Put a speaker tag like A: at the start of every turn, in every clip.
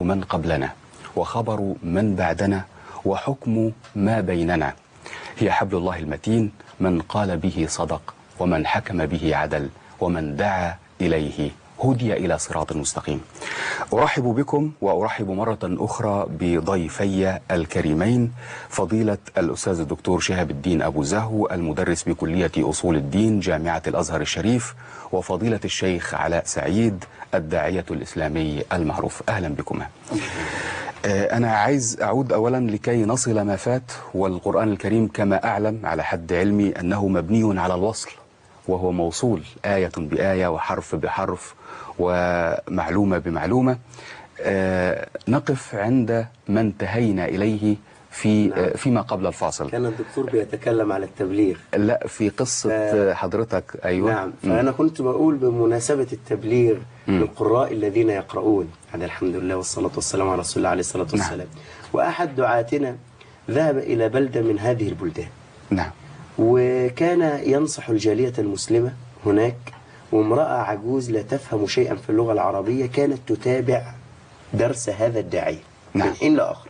A: من قبلنا وخبر من بعدنا وحكم ما بيننا هي حبل الله المتين من قال به صدق ومن حكم به عدل ومن دعا إليه هدي إلى صراط مستقيم أرحب بكم وأرحب مرة أخرى بضيفي الكريمين فضيلة الأستاذ الدكتور شهاب الدين أبو زهو المدرس بكلية أصول الدين جامعة الأزهر الشريف وفضيلة الشيخ علاء سعيد الداعية الإسلامي المعروف أهلا بكما أنا عايز أعود أولا لكي نصل ما فات والقرآن الكريم كما أعلم على حد علمي أنه مبني على الوصل وهو موصول آية بآية وحرف بحرف ومعلومة بمعلومة آه نقف عند ما انتهينا إليه في
B: نعم.
A: آه فيما قبل الفاصل
B: كان الدكتور بيتكلم على التبليغ
A: لا في قصة
B: ف-
A: حضرتك أيوة
B: نعم
A: مم.
B: فأنا كنت بقول بمناسبة التبليغ للقراء الذين يقرؤون هذا الحمد لله والصلاة والسلام على رسول الله عليه الصلاة والسلام وأحد دعاتنا ذهب إلى بلدة من هذه البلدان
A: نعم
B: وكان ينصح الجالية المسلمة هناك وامرأة عجوز لا تفهم شيئا في اللغة العربية كانت تتابع درس هذا الداعية
A: نعم.
B: من حين لآخر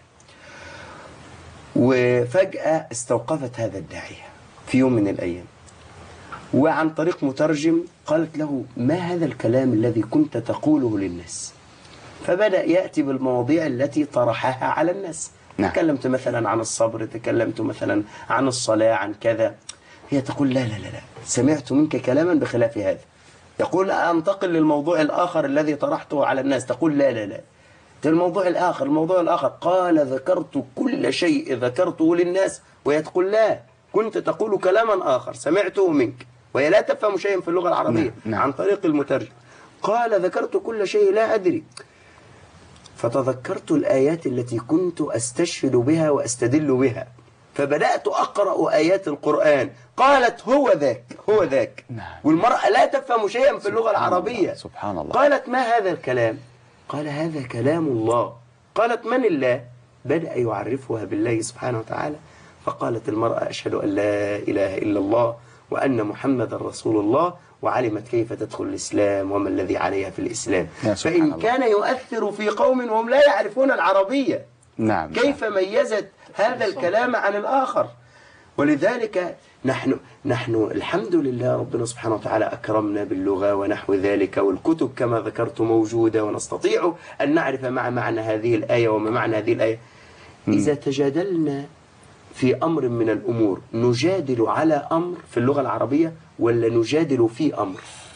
B: وفجأة استوقفت هذا الداعية في يوم من الأيام وعن طريق مترجم قالت له ما هذا الكلام الذي كنت تقوله للناس فبدأ يأتي بالمواضيع التي طرحها على الناس
A: نعم.
B: تكلمت مثلا عن الصبر تكلمت مثلا عن الصلاة عن كذا هي تقول لا لا لا لا سمعت منك كلاما بخلاف هذا يقول أنتقل للموضوع الآخر الذي طرحته على الناس تقول لا لا لا الموضوع الآخر الموضوع الآخر قال ذكرت كل شيء ذكرته للناس وهي تقول لا كنت تقول كلاما آخر سمعته منك وهي لا تفهم شيئا في اللغة العربية
A: نعم، نعم.
B: عن طريق المترجم قال ذكرت كل شيء لا أدري فتذكرت الآيات التي كنت أستشهد بها وأستدل بها فبدأت أقرأ آيات القرآن قالت هو ذاك هو ذاك
A: نعم.
B: والمرأة لا تفهم شيئا في اللغة
A: سبحان
B: العربية
A: الله، سبحان الله.
B: قالت ما هذا الكلام قال هذا كلام الله قالت من الله بدأ يعرفها بالله سبحانه وتعالى فقالت المرأة أشهد أن لا إله إلا الله وأن محمد رسول الله وعلمت كيف تدخل الإسلام وما الذي عليها في الإسلام
A: يا سبحان
B: فإن
A: الله.
B: كان يؤثر في قوم وهم لا يعرفون العربية
A: نعم
B: كيف ميزت هذا الكلام عن الآخر ولذلك نحن نحن الحمد لله ربنا سبحانه وتعالى أكرمنا باللغة ونحو ذلك والكتب كما ذكرت موجودة ونستطيع أن نعرف مع معنى هذه الآية وما معنى هذه الآية إذا تجادلنا في أمر من الأمور نجادل على أمر في اللغة العربية ولا نجادل في أمر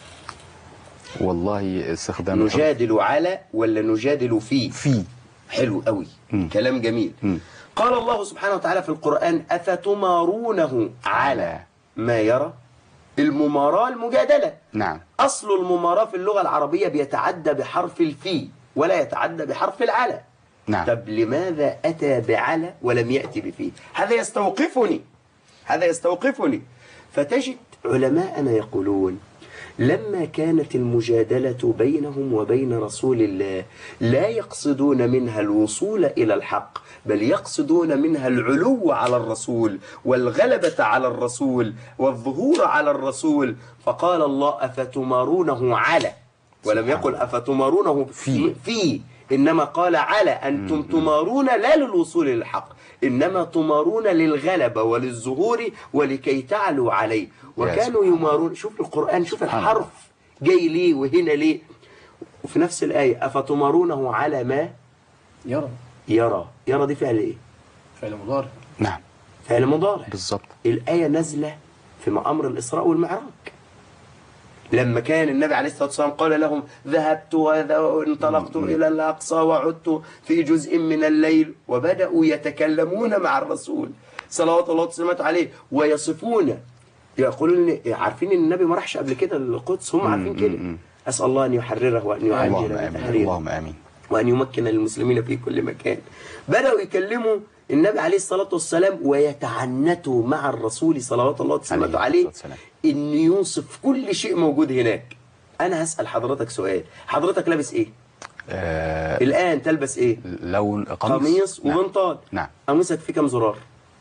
A: والله استخدام الحروف
B: نجادل على ولا نجادل في
A: في
B: حلو قوي
A: مم.
B: كلام جميل
A: مم.
B: قال الله سبحانه وتعالى في القرآن أفتمارونه على ما يرى المماراة المجادلة
A: نعم
B: أصل المماراة في اللغة العربية بيتعدى بحرف الفي ولا يتعدى بحرف العلى
A: نعم
B: طب لماذا أتى بعلى ولم يأتي بفي هذا يستوقفني هذا يستوقفني فتجد علماءنا يقولون لما كانت المجادلة بينهم وبين رسول الله لا يقصدون منها الوصول إلى الحق بل يقصدون منها العلو على الرسول والغلبة على الرسول والظهور على الرسول فقال الله أفتمارونه على ولم يقل أفتمارونه
A: في.
B: في إنما قال على أنتم تمارون لا للوصول للحق إنما تمارون للغلبة وللظهور ولكي تعلوا عليه وكانوا
A: سبحان
B: يمارون شوف القرآن شوف
A: سبحان
B: الحرف جاي ليه وهنا ليه وفي نفس الآية أفتمارونه على ما
C: يرى
B: يرى يرى دي فعل إيه
C: فعل مضارع
A: نعم
B: فعل مضارع
A: بالضبط
B: الآية نازلة في أمر الإسراء والمعراج لما كان النبي عليه الصلاة والسلام قال لهم ذهبت وذ- وانطلقت إلى الأقصى وعدت في جزء من الليل وبدأوا يتكلمون مع الرسول صلوات الله وسلامته عليه ويصفون يقولون عارفين ان النبي ما راحش قبل كده القدس هم عارفين كده أسأل الله أن يحرره وأن يعجل
A: اللهم امين
B: بتحريره
A: اللهم امين
B: وأن يمكن للمسلمين في كل مكان بدأوا يكلموا النبي عليه الصلاة والسلام ويتعنتوا مع الرسول صلوات الله وسلامته
A: عليه
B: عليه
A: الصلاة والسلام.
B: إن يوصف كل شيء موجود هناك أنا هسأل حضرتك سؤال حضرتك لابس إيه
A: آه
B: الآن تلبس إيه
A: لون قميص
B: قميص
A: نعم.
B: وبنطال
A: نعم
B: قميصك فيه كام زرار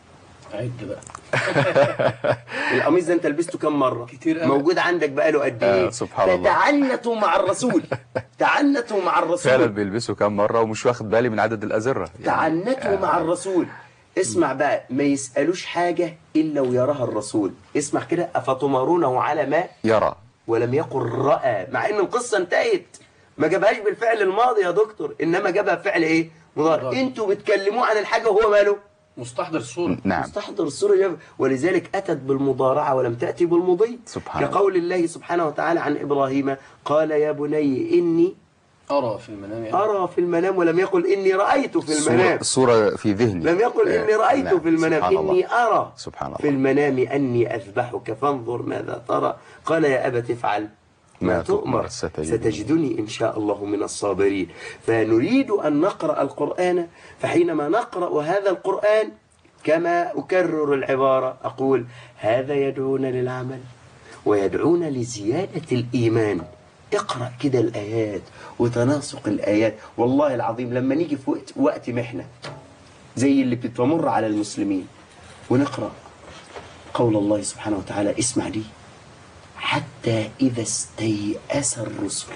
C: عد بقى
B: القميص ده انت لبسته كم مره
C: كتير قوي.
B: موجود عندك بقاله قد ايه
A: آه، سبحان الله.
B: فتعنتوا مع الرسول تعنتوا مع
A: فعلا
B: الرسول
A: بيلبسوا كام مرة ومش واخد بالي من عدد الأزرة
B: تعنتوا مع الرسول اسمع بقى ما يسألوش حاجة إلا ويراها الرسول اسمع كده أفتمارونه على ما
A: يرى
B: ولم يقل رأى مع إن القصة انتهت ما جابهاش بالفعل الماضي يا دكتور إنما جابها بفعل إيه مضارع
C: مضارع.
B: انتوا بتكلموه عن الحاجة وهو ماله
C: مستحضر الصورة
A: نعم
B: مستحضر الصورة جاب ولذلك أتت بالمضارعة ولم تأتي بالمضي
A: سبحان الله.
B: كقول الله سبحانه وتعالى عن إبراهيم قال يا بني إني
C: أرى في المنام يعني.
B: أرى في المنام ولم يقل إني رأيت في المنام
A: الصورة, الصورة في ذهني
B: لم يقل
A: آه،
B: إني رأيت
A: نعم.
B: في المنام
A: سبحان الله.
B: إني أرى
A: سبحان
B: في
A: الله
B: المنام أني أذبحك فانظر ماذا ترى قال يا أبت افعل ما
A: ما
B: تؤمر
A: تؤمر ستجدني.
B: ستجدني إن شاء الله من الصابرين فنريد أن نقرأ القرآن فحينما نقرأ هذا القرآن كما أكرر العبارة أقول هذا يدعونا للعمل ويدعونا لزيادة الإيمان اقرأ كده الآيات وتناسق الآيات والله العظيم لما نيجي في وقت, وقت محنة زي اللي بتمر على المسلمين ونقرأ قول الله سبحانه وتعالى اسمع دي حتى إذا استيأس الرسل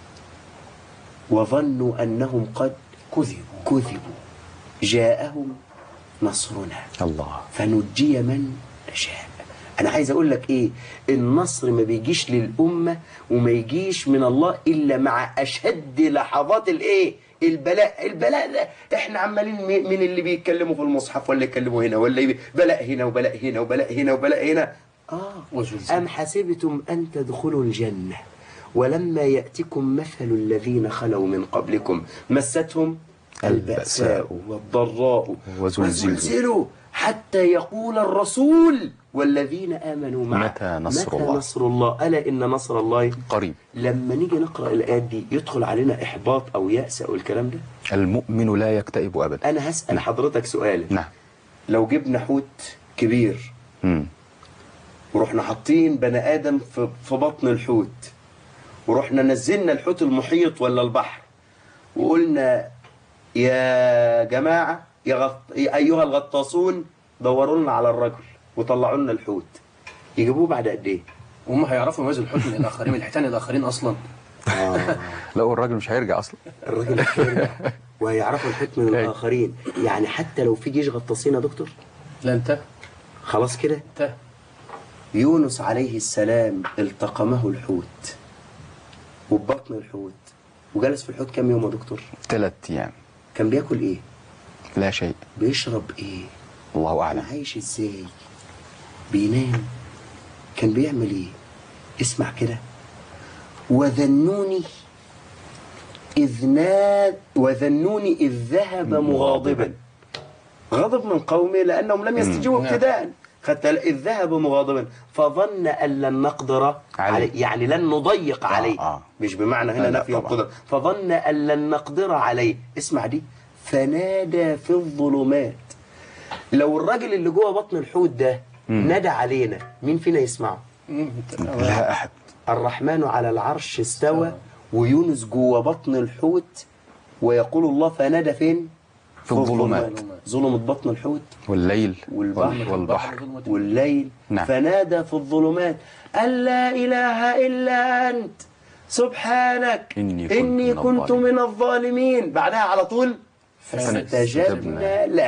B: وظنوا أنهم قد كذبوا كذبوا جاءهم نصرنا
A: الله
B: فنجي من نشاء انا عايز اقول لك ايه النصر ما بيجيش للامه وما يجيش من الله الا مع اشد لحظات الايه البلاء البلاء ده احنا عمالين مي- من اللي بيتكلموا في المصحف ولا يتكلموا هنا ولا يبي بلاء هنا وبلاء هنا وبلاء هنا وبلاء هنا اه
C: وزلزال.
B: ام حسبتم ان تدخلوا الجنه ولما ياتكم مثل الذين خلوا من قبلكم مستهم البأساء
A: البأساء
B: والضراء
A: وزلزلوا.
B: وزلزلوا حتى يقول الرسول والذين آمنوا معه
A: متى نصر
B: متى
A: الله؟
B: نصر الله ألا إن نصر الله
A: قريب
B: لما نيجي نقرأ الآيات دي يدخل علينا إحباط أو يأس أو الكلام ده
A: المؤمن لا يكتئب أبدا
B: أنا هسأل حضرتك سؤال
A: نعم
B: لو جبنا حوت كبير
A: مم.
B: ورحنا حاطين بني آدم في في بطن الحوت ورحنا نزلنا الحوت المحيط ولا البحر وقلنا يا جماعة يا غط... يا أيها الغطاسون دوروا لنا على الرجل وطلعوا لنا الحوت يجيبوه بعد قد إيه؟
C: وهم هيعرفوا يميزوا الحوت من الآخرين من الحيتان الآخرين أصلا
B: آه
A: لا الراجل مش هيرجع أصلا
B: الراجل هيرجع وهيعرفوا الحوت من
A: أيوة.
B: الآخرين يعني حتى لو في جيش غطاسين يا دكتور
C: لا انتهى
B: خلاص كده
C: انتهى
B: يونس عليه السلام التقمه الحوت وببطن الحوت وجلس في الحوت كام يوم يا دكتور؟
A: ثلاث أيام
B: كان بياكل ايه؟
A: لا شيء
B: بيشرب ايه؟
A: الله
B: كان
A: أعلم
B: عايش ازاي؟ بينام كان بيعمل ايه؟ اسمع كده وذنوني إذ ناد وذنوني إذ ذهب مغاضبا غضب من قومه لأنهم لم يستجيبوا
C: نعم.
B: ابتداء حتى إذ ذهب مغاضبا فظن أن لن نقدر
A: عليه.
B: عليه يعني لن نضيق عليه
A: آه.
B: مش بمعنى
A: لا،
B: هنا
A: لا،
B: نفي
A: طبعا.
B: القدرة فظن أن لن نقدر عليه اسمع دي فنادى في الظلمات لو الراجل اللي جوه بطن الحوت ده نادى علينا مين فينا يسمعه
C: مم.
A: لا أحد
B: الرحمن على العرش استوى ويونس جوه بطن الحوت ويقول الله فنادى فين
A: في الظلمات.
B: ظلمت بطن الحوت
A: والليل
B: والبحر.
A: والبحر
B: والليل
A: نعم.
B: فنادى في الظلمات أن لا إله إلا أنت سبحانك
A: إني كنت
B: إني
A: من
B: كنت
A: الظالمين.
B: من الظالمين بعدها على طول فاستجبنا له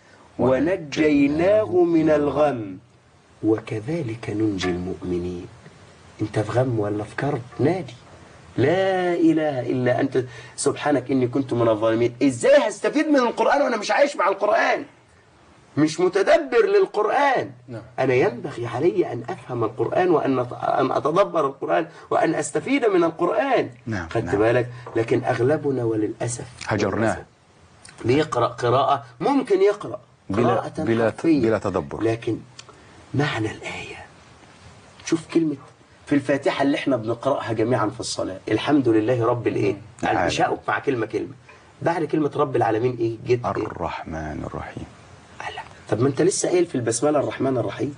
B: ونجيناه من الغم وكذلك ننجي المؤمنين انت في غم ولا في كرب نادي لا اله الا انت سبحانك اني كنت من الظالمين ازاي هستفيد من القران وانا مش عايش مع القران مش متدبر للقرآن
C: نعم.
B: أنا ينبغي علي أن أفهم القرآن وأن أت- أن أتدبر القرآن وأن أستفيد من القرآن
A: نعم،
B: خدت
A: نعم.
B: بالك لكن أغلبنا وللأسف
A: هجرناه.
B: وللأسف بيقرأ قراءة ممكن يقرأ
A: بلا
B: قراءة
A: بلا
B: حرفية
A: بلا تدبر
B: لكن معنى الآية شوف كلمة في الفاتحة اللي احنا بنقرأها جميعا في الصلاة الحمد لله رب الايه
A: نعم.
B: العشاء مع كلمة كلمة بعد كلمة رب العالمين ايه جد ايه
A: الرحمن الرحيم
B: لا. طب ما انت لسه قايل في البسمله الرحمن الرحيم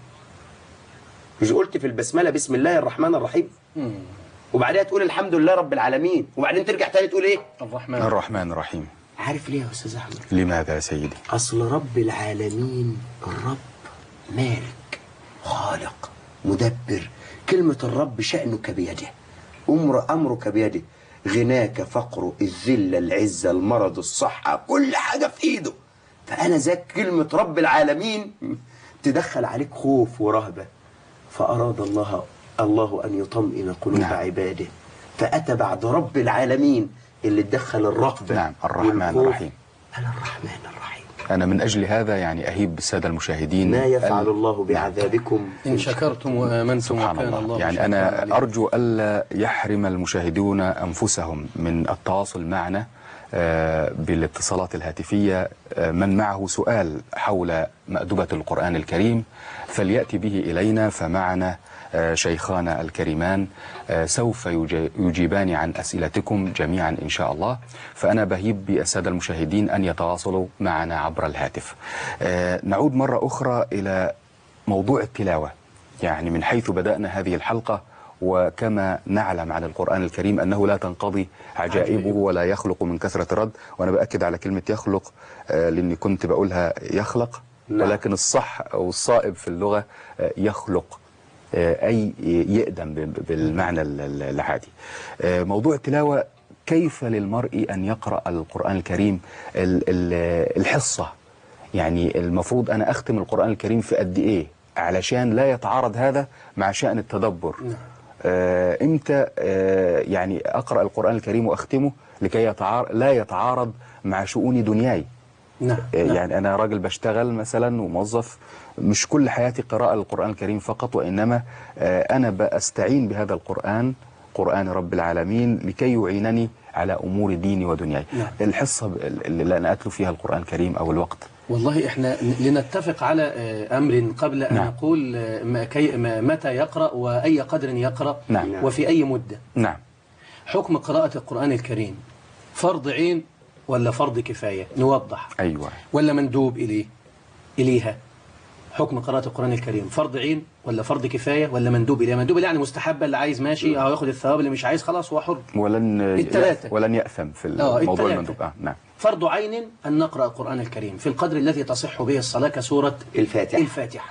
B: مش قلت في البسمله بسم الله الرحمن الرحيم
C: مم.
B: وبعدها تقول الحمد لله رب العالمين وبعدين ترجع تاني تقول ايه
C: الرحمن
A: الرحمن الرحيم
B: عارف ليه يا استاذ احمد
A: لماذا يا سيدي
B: اصل رب العالمين الرب مالك خالق مدبر كلمة الرب شأنك بيده أمر أمرك بيده غناك فقره الذلة العزة المرض الصحة كل حاجة في إيده فأنا ذاك كلمة رب العالمين تدخل عليك خوف ورهبة فأراد الله الله أن يطمئن قلوب
A: نعم.
B: عباده فأتى بعد رب العالمين اللي تدخل الرهبة
A: نعم، الرحمن
B: والخوف.
A: الرحيم.
B: أنا الرحمن الرحيم
A: أنا من أجل هذا يعني أهيب بالسادة المشاهدين
B: ما يفعل
A: ال-
B: الله بعذابكم
C: إن شكرتم وآمنتم
A: سبحان
C: وكان
A: الله,
C: الله
A: يعني
C: شاكراً
A: أنا
C: عليما.
A: أرجو ألا يحرم المشاهدون أنفسهم من التواصل معنا آه، بالاتصالات الهاتفية آه، من معه سؤال حول مأدبة القرآن الكريم فليأتي به إلينا فمعنا آه، شيخانا الكريمان آه، سوف يجي- يجيبان عن أسئلتكم جميعا إن شاء الله فأنا بهيب بالسادة المشاهدين أن يتواصلوا معنا عبر الهاتف آه، نعود مرة أخرى إلى موضوع التلاوة يعني من حيث بدأنا هذه الحلقة وكما نعلم عن القرآن الكريم أنه لا تنقضي عجائبه ولا يخلق من كثرة الرد وأنا بأكد على كلمة يخلق آه، لأني كنت بقولها يخلق
B: نعم.
A: ولكن الصح أو الصائب في اللغة آه، يخلق آه، أي يقدم ب- بالمعنى ال- ال- العادي آه، موضوع التلاوة كيف للمرء أن يقرأ القرآن الكريم ال- ال- الحصة يعني المفروض أنا أختم القرآن الكريم في قد إيه علشان لا يتعارض هذا مع شأن التدبر آه إمتى آه يعني أقرأ القرآن الكريم وأختمه لكي يتعار لا يتعارض مع شؤون دنياي
C: نعم
A: آه
C: نعم.
A: يعني أنا راجل بشتغل مثلا وموظف مش كل حياتي قراءة للقرآن الكريم فقط وإنما آه أنا بأستعين بهذا القرآن قرآن رب العالمين لكي يعينني على أمور ديني ودنياي
C: نعم.
A: الحصة اللي أنا أتلو فيها القرآن الكريم أو الوقت
C: والله احنا لنتفق على آه، امر قبل ان
A: نعم.
C: نقول آه، ما كي ما متى يقرا واي قدر يقرا
A: نعم.
C: وفي اي مده
A: نعم
C: حكم قراءه القران الكريم فرض عين ولا فرض كفايه نوضح
A: أيوة
C: ولا مندوب اليه اليها حكم قراءة القرآن الكريم فرض عين ولا فرض كفاية ولا مندوب إليه مندوب إليه يعني مستحبة اللي عايز ماشي أو ياخد الثواب اللي مش عايز خلاص هو حر
A: ولن
C: التلاتة.
A: ولن يأثم في
C: آه،
A: الموضوع
C: التلاتة.
A: المندوب آه نعم
C: فرض عين أن نقرأ القرآن الكريم في القدر الذي تصح به الصلاة كسورة
B: الفاتحة.
C: الفاتحة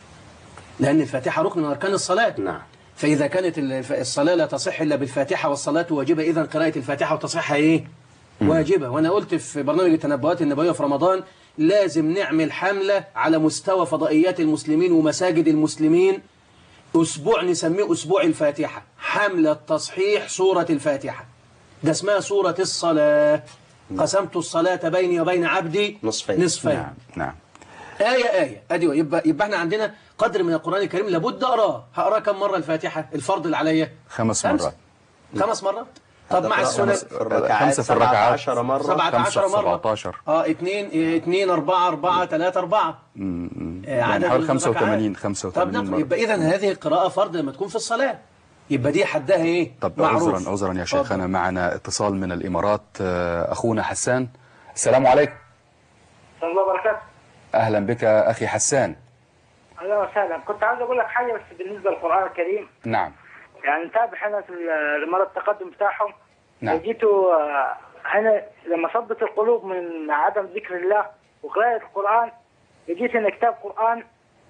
C: لأن الفاتحة ركن من أركان الصلاة
B: نعم
C: فإذا كانت الف- الصلاة لا تصح إلا بالفاتحة والصلاة واجبة إذا قراءة الفاتحة وتصحها إيه؟ واجبة وأنا قلت في برنامج التنبؤات النبوية في رمضان لازم نعمل حملة على مستوى فضائيات المسلمين ومساجد المسلمين أسبوع نسميه أسبوع الفاتحة حملة تصحيح سورة الفاتحة ده اسمها سورة الصلاة قسمت الصلاة بيني وبين عبدي
B: نصفين.
C: نصفين
A: نعم نعم
C: آية آية أدي يبقى يبقى احنا عندنا قدر من القرآن الكريم لابد أقراه هقراه كم مرة الفاتحة الفرض اللي عليا
A: خمس مرات
C: خمس مرات طب مع
B: هذا
C: السنن
B: خمس- الركعات
A: خمسة في الركعات.
B: 17 مرة
C: 17
A: خمسة في
C: مرة
A: 17
C: اه اتنين اه، اتنين أربعة أربعة ثلاثة أربعة
A: م-
C: اه،
A: يعني حوالي
C: الركعات.
A: 85
C: طب
A: 85
C: نعم
A: مرة
C: يبقى إذا هذه القراءة فرض لما تكون في الصلاة يبقى دي حدها إيه؟
A: طب
C: معروف
A: عذرا عذرا يا
C: اتفضل.
A: شيخنا معنا اتصال من الإمارات آه، أخونا حسان السلام عليكم
D: السلام الله وبركاته
A: أهلا بك أخي حسان
D: اهلا وسهلا كنت عاوز اقول لك حاجه بس بالنسبه للقران الكريم
A: نعم
D: يعني نتابع هنا في المرة التقدم بتاعهم
A: نعم.
D: جيتوا آه، هنا لما ثبت القلوب من عدم ذكر الله وقراءة القرآن لقيت ان كتاب قرآن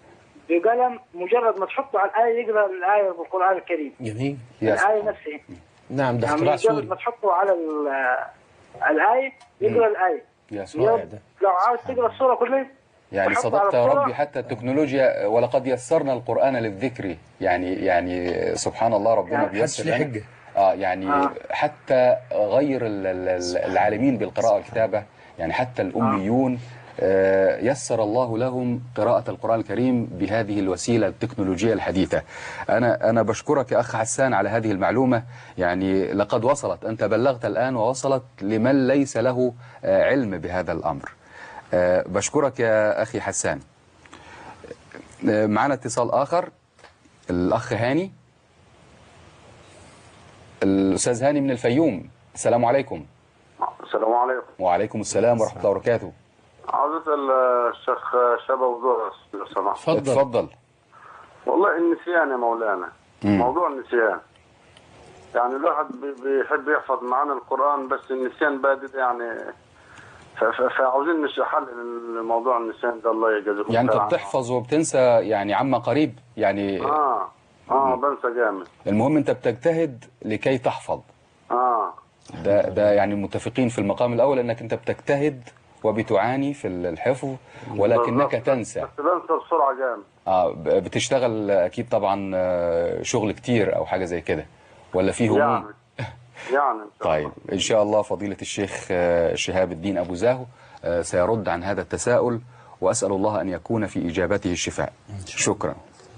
D: بقلم مجرد ما تحطه على الآية يقرأ الآية بالقرآن الكريم
C: جميل
A: يا
D: الآية نفسها
C: نعم ده
D: يعني
C: اختراع
D: مجرد
C: سوري
D: ما تحطه على ال- آه، الآية يقرأ الآية
A: يا سوري
C: رائع ده.
D: لو عاوز تقرأ السورة كلها
A: يعني
D: تحط
A: صدقت
D: على
A: يا
D: الصورة.
A: ربي حتى التكنولوجيا ولقد يسرنا القرآن للذكر يعني يعني سبحان الله ربنا
D: يعني
A: بيسر
C: ليه
A: يعني.
C: حجة.
A: اه يعني
D: آه.
A: حتى غير ال- ال- ال- العالمين بالقراءة والكتابة يعني حتى الأميون آه، يسر الله لهم قراءة القرآن الكريم بهذه الوسيلة التكنولوجية الحديثة أنا أنا بشكرك يا أخ حسان على هذه المعلومة يعني لقد وصلت أنت بلغت الآن ووصلت لمن ليس له آه، علم بهذا الأمر آه، بشكرك يا أخي حسان آه، معنا اتصال آخر الأخ هاني الأستاذ هاني من الفيوم السلام عليكم
E: السلام عليكم
A: وعليكم السلام ورحمة الله وبركاته
E: عاوز اسال الشيخ شبه وزور لو سمحت
C: اتفضل
A: اتفضل
E: والله النسيان يا مولانا
A: مم.
E: موضوع النسيان يعني الواحد بي- بيحب يحفظ معانا القران بس النسيان بادئ يعني ف- ف- فعاوزين مش حل لموضوع النسيان ده الله يجازيكم
A: يعني انت
E: خير عنه.
A: بتحفظ وبتنسى يعني عما قريب يعني
E: اه اه بنسى جامد
A: المهم انت بتجتهد لكي تحفظ
E: اه
A: ده ده يعني متفقين في المقام الاول انك انت بتجتهد وبتعاني في الحفظ ولكنك
E: بالظبط.
A: تنسى
E: بس بنسى بسرعه جامد
A: اه ب- بتشتغل اكيد طبعا آه، شغل كتير او حاجه زي كده ولا فيه
E: يعني
A: هموم
E: يعني إن شاء
A: طيب ان شاء الله فضيله الشيخ آه، شهاب الدين ابو زاهو آه، سيرد عن هذا التساؤل واسال الله ان يكون في اجابته الشفاء شكرا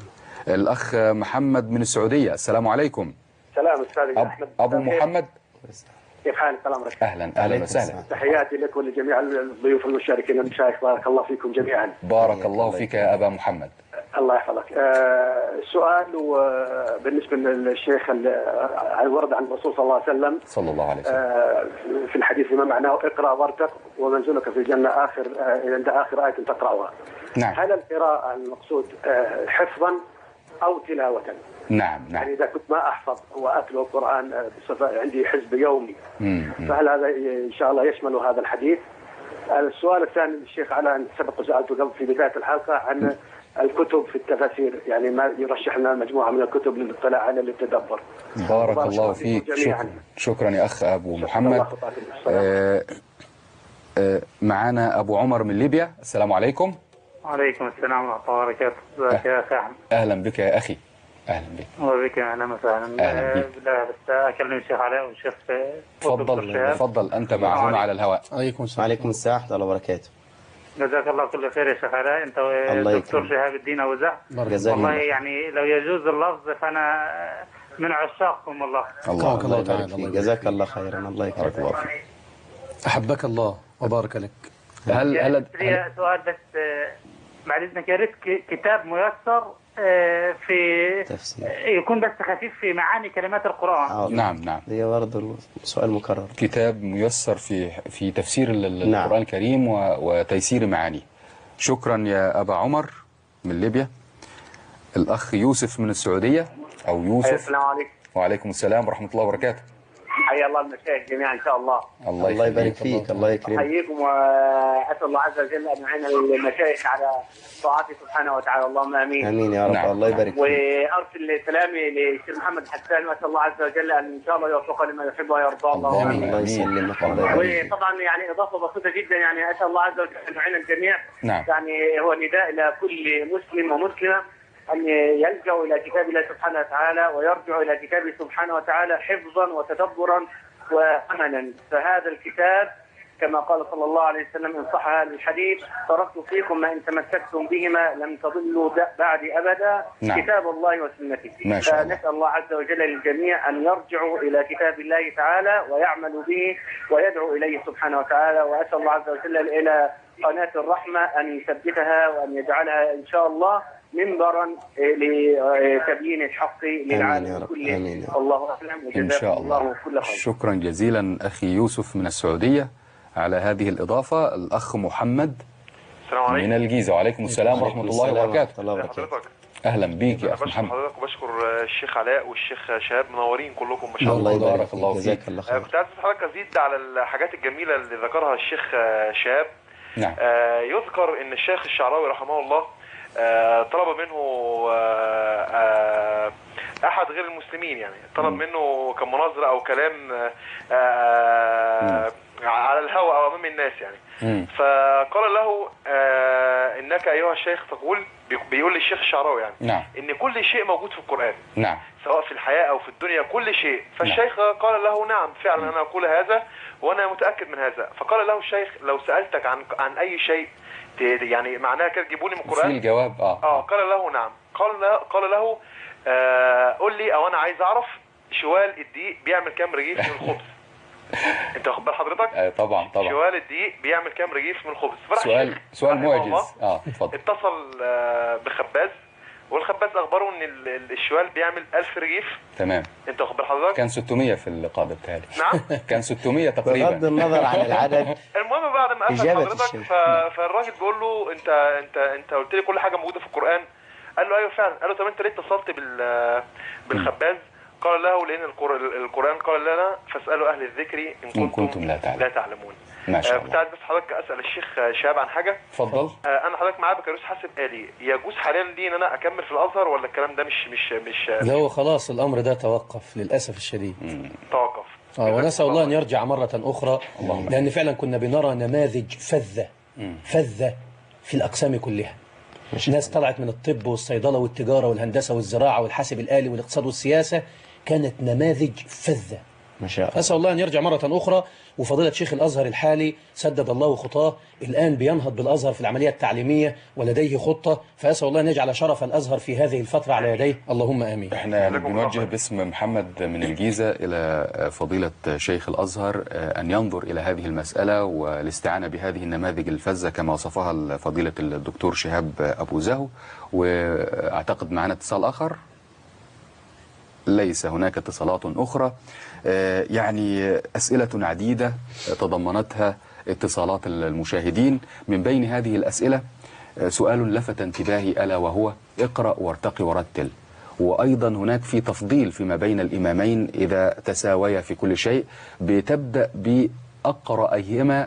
A: الاخ محمد من السعوديه السلام عليكم
F: سلام استاذ
A: أب
F: احمد
A: ابو
F: مساء الخير.
A: محمد
F: كيف حالك سلام عليكم
A: اهلا اهلا وسهلا
F: تحياتي لك ولجميع الضيوف المشاركين المشايخ بارك الله فيكم جميعا
A: بارك الله فيك يا ابا محمد
F: الله يحفظك آه سؤال وبالنسبه للشيخ ال- ورد عن الرسول صلى الله عليه وسلم
A: صلى الله عليه وسلم
F: آه في الحديث ما معناه اقرا وارتق ومنزلك في الجنه اخر آه عند اخر ايه تقراها
A: نعم
F: هل القراءه المقصود آه حفظا او تلاوه؟
A: نعم
F: يعني
A: نعم
F: اذا كنت ما احفظ واتلو القران آه، بصفه عندي حزب يومي
A: مم، مم.
F: فهل هذا ان شاء الله يشمل هذا الحديث؟ السؤال الثاني للشيخ على ان سبق وسالته قبل في بدايه الحلقه عن الكتب في التفاسير يعني ما يرشح لنا مجموعه من الكتب للاطلاع على للتدبر.
A: بارك
F: بارك
A: الله
F: الله
A: فيك
F: فيكم جميعاً.
A: شكرا شكرا يا اخ ابو
F: الله
A: محمد
F: خطاكم. السلام.
A: آه، آه، معانا ابو عمر من ليبيا السلام عليكم
G: وعليكم السلام ورحمة الله وبركاته ازيك يا أخي أحمد
A: اهلا بك يا اخي اهلا بك
G: وبك أهلا وسهلا
A: أهلا بك.
G: آه، بالله بس أكلم الشيخ علاء والشيخ آه، والدكتور
A: تفضل
G: شهاب.
A: تفضل انت معهما
G: عليكم.
A: على الهواء
C: عليكم السلام
H: وعليكم السلام ورحمة الله وبركاته
G: جزاك الله كل خير يا شيخ علاء أنت
H: الله
G: والدكتور
H: يكرمك.
G: شهاب الدين أبو زع
H: جزاك
G: والله
H: الله
G: يعني لو يجوز اللفظ فأنا من عشاقكم والله
A: الله
C: الله
H: الله
C: تعالى
H: يبارك
C: الله
H: فيك
C: يبارك
H: جزاك الله خيرا الله
A: بارك
H: يكرمك
A: الله فيك
C: احبك الله وبارك لك
A: هل هل, هل
G: لي سؤال بس آه، بعد إذنك يا ريت ك- كتاب ميسر آه، في
H: تفسير
G: يكون بس خفيف في معاني كلمات القرآن
H: حاضر.
A: نعم نعم
H: هي برضه سؤال مكرر
A: كتاب ميسر في في تفسير ال- ال-
H: نعم.
A: القرآن الكريم و- وتيسير معانيه شكرا يا أبا عمر من ليبيا الأخ يوسف من السعودية أو يوسف
F: السلام عليكم
A: وعليكم السلام ورحمة الله وبركاته
F: حيا الله المشايخ جميعا ان شاء الله
A: الله,
H: الله يبارك
A: يخليك.
H: فيك الله يكرمك
F: احييكم واسال الله عز وجل ان يعين المشايخ على طاعته سبحانه وتعالى اللهم امين
H: امين يا رب
A: نعم.
H: الله يبارك فيك
F: وارسل سلامي للشيخ محمد حسان واسال الله عز وجل ان ان شاء الله يوفقه لما يحب ويرضى اللهم
A: آمين.
F: امين
H: الله يسلمك الله يبارك فيك
F: وطبعا يعني اضافه بسيطه جدا يعني اسال الله عز وجل ان يعين الجميع
A: نعم.
F: يعني هو نداء الى كل مسلم ومسلمه ان يلجأوا الى كتاب الله سبحانه وتعالى ويرجعوا الى كتابه سبحانه وتعالى حفظا وتدبرا واملا فهذا الكتاب كما قال صلى الله عليه وسلم ان صح هذا الحديث تركت فيكم ما ان تمسكتم بهما لم تضلوا د- بعدي ابدا
A: نعم.
F: كتاب الله وسنتي
A: ما شاء الله.
F: فنسال الله عز وجل للجميع ان يرجعوا الى كتاب الله تعالى ويعملوا به ويدعو اليه سبحانه وتعالى واسال الله عز وجل الى قناه الرحمه ان يثبتها وان يجعلها ان شاء الله منبرا إيه، لتبيين الحق
H: يا
F: للعالم
H: رب.
F: كله
H: آمين يا رب.
F: والله اعلم
A: إن شاء
F: وجزاكم الله
A: الله
F: كل خير
A: شكرا جزيلا أخي يوسف من السعودية على هذه الإضافة الأخ محمد
E: السلام عليكم
A: من الجيزة وعليكم السلام ورحمة الله
H: السلام
A: وبركاته
H: ورحمة الله وبركاته
E: حضرتك
A: أهلا بيك يا
E: انا
A: أخ
E: بشكر
A: محمد
E: حضرتك وبشكر الشيخ علاء والشيخ شهاب منورين كلكم ما شاء الله
H: الله يبارك
A: بارك الله
H: فيك
A: فيك.
H: جزاك الله
E: آه،
H: خير
E: كنت عايز أسأل حضرتك ازيد على الحاجات الجميله اللي ذكرها الشيخ آه، شهاب
A: نعم
E: آه، يذكر ان الشيخ الشعراوي رحمه الله آه، طلب منه آه، آه، احد غير المسلمين يعني طلب منه كمناظره او كلام آه، آه، على الهوى او امام الناس يعني
A: مم.
E: فقال له آه، انك ايها الشيخ تقول بي- بيقول للشيخ الشعراوي يعني
A: نعم
E: ان كل شيء موجود في القران
A: نعم
E: سواء في الحياة أو في الدنيا كل شيء فالشيخ قال له نعم فعلا أنا أقول هذا وأنا متأكد من هذا فقال له الشيخ لو سألتك عن عن أي شيء ت- يعني معناها كده تجيبوا لي من
A: في
E: القرآن
A: الجواب آه
E: اه قال له نعم قال له قال له آه قول لي أو أنا عايز أعرف شوال الدقيق بيعمل كام رغيف من الخبز أنت واخد بال حضرتك؟
A: آه، طبعا طبعا
E: شوال الدقيق بيعمل كام رغيف من الخبز فراح
A: سؤال
E: الشيخ
A: سؤال
E: رحمه الله
A: معجز اه اتفضل
E: اتصل آه، بخباز والخباز اخبره ان ال- ال- الشوال بيعمل 1000 رغيف
A: تمام
E: انت واخد بال حضرتك
A: كان 600 في اللقاء ده بتهيألي
E: نعم
A: كان 600
H: بغض
A: تقريبا
H: النظر عن العدد
E: المهم بعد ما قفل
H: إجابة
E: حضرتك
H: الشيخ.
E: ف... فالراجل بيقول له انت انت انت قلت لي كل حاجه موجوده في القران قال له ايوه فعلا قال له طب انت ليه اتصلت بال بالخباز قال له لان القر- القران قال لنا فاسالوا اهل الذكر ان كنتم,
A: كنتم لا تعلمون.
E: لا تعلمون
A: ما شاء
E: آه،
A: الله.
E: كنت عايز بس حضرتك اسال الشيخ آه، شهاب عن حاجه
A: اتفضل
E: آه، انا حضرتك معايا بكالوريوس حاسب آلي يجوز حاليا لي ان انا اكمل في الازهر ولا الكلام ده مش مش مش
C: ده هو خلاص الأمر ده توقف للأسف الشديد
E: توقف
C: آه ونسأل الله أن يرجع مرة أخرى لأن فعلا كنا بنرى نماذج فذة فذة في الأقسام كلها ناس طلعت من الطب والصيدلة والتجارة والهندسة والزراعة والحاسب الآلي والاقتصاد والسياسة كانت نماذج فذة
H: ما شاء الله
C: أسأل الله أن يرجع مرة أخرى وفضيلة شيخ الأزهر الحالي سدد الله خطاه الآن بينهض بالأزهر في العملية التعليمية ولديه خطة فأسأل الله أن يجعل شرف الأزهر في هذه الفترة على يديه اللهم آمين
A: احنا
E: جزاكم الله
A: بنوجه
E: خير.
A: باسم محمد من الجيزة إلى فضيلة شيخ الأزهر أن ينظر إلى هذه المسألة والاستعانة بهذه النماذج الفذة كما وصفها فضيلة الدكتور شهاب أبو زهو وأعتقد معنا اتصال آخر ليس هناك اتصالات أخرى آه، يعني أسئلة عديدة تضمنتها اتصالات المشاهدين من بين هذه الأسئلة آه، سؤال لفت انتباهي ألا وهو اقرأ وارتقي ورتل وأيضا هناك في تفضيل فيما بين الإمامين إذا تساويا في كل شيء بتبدأ بأقرأهما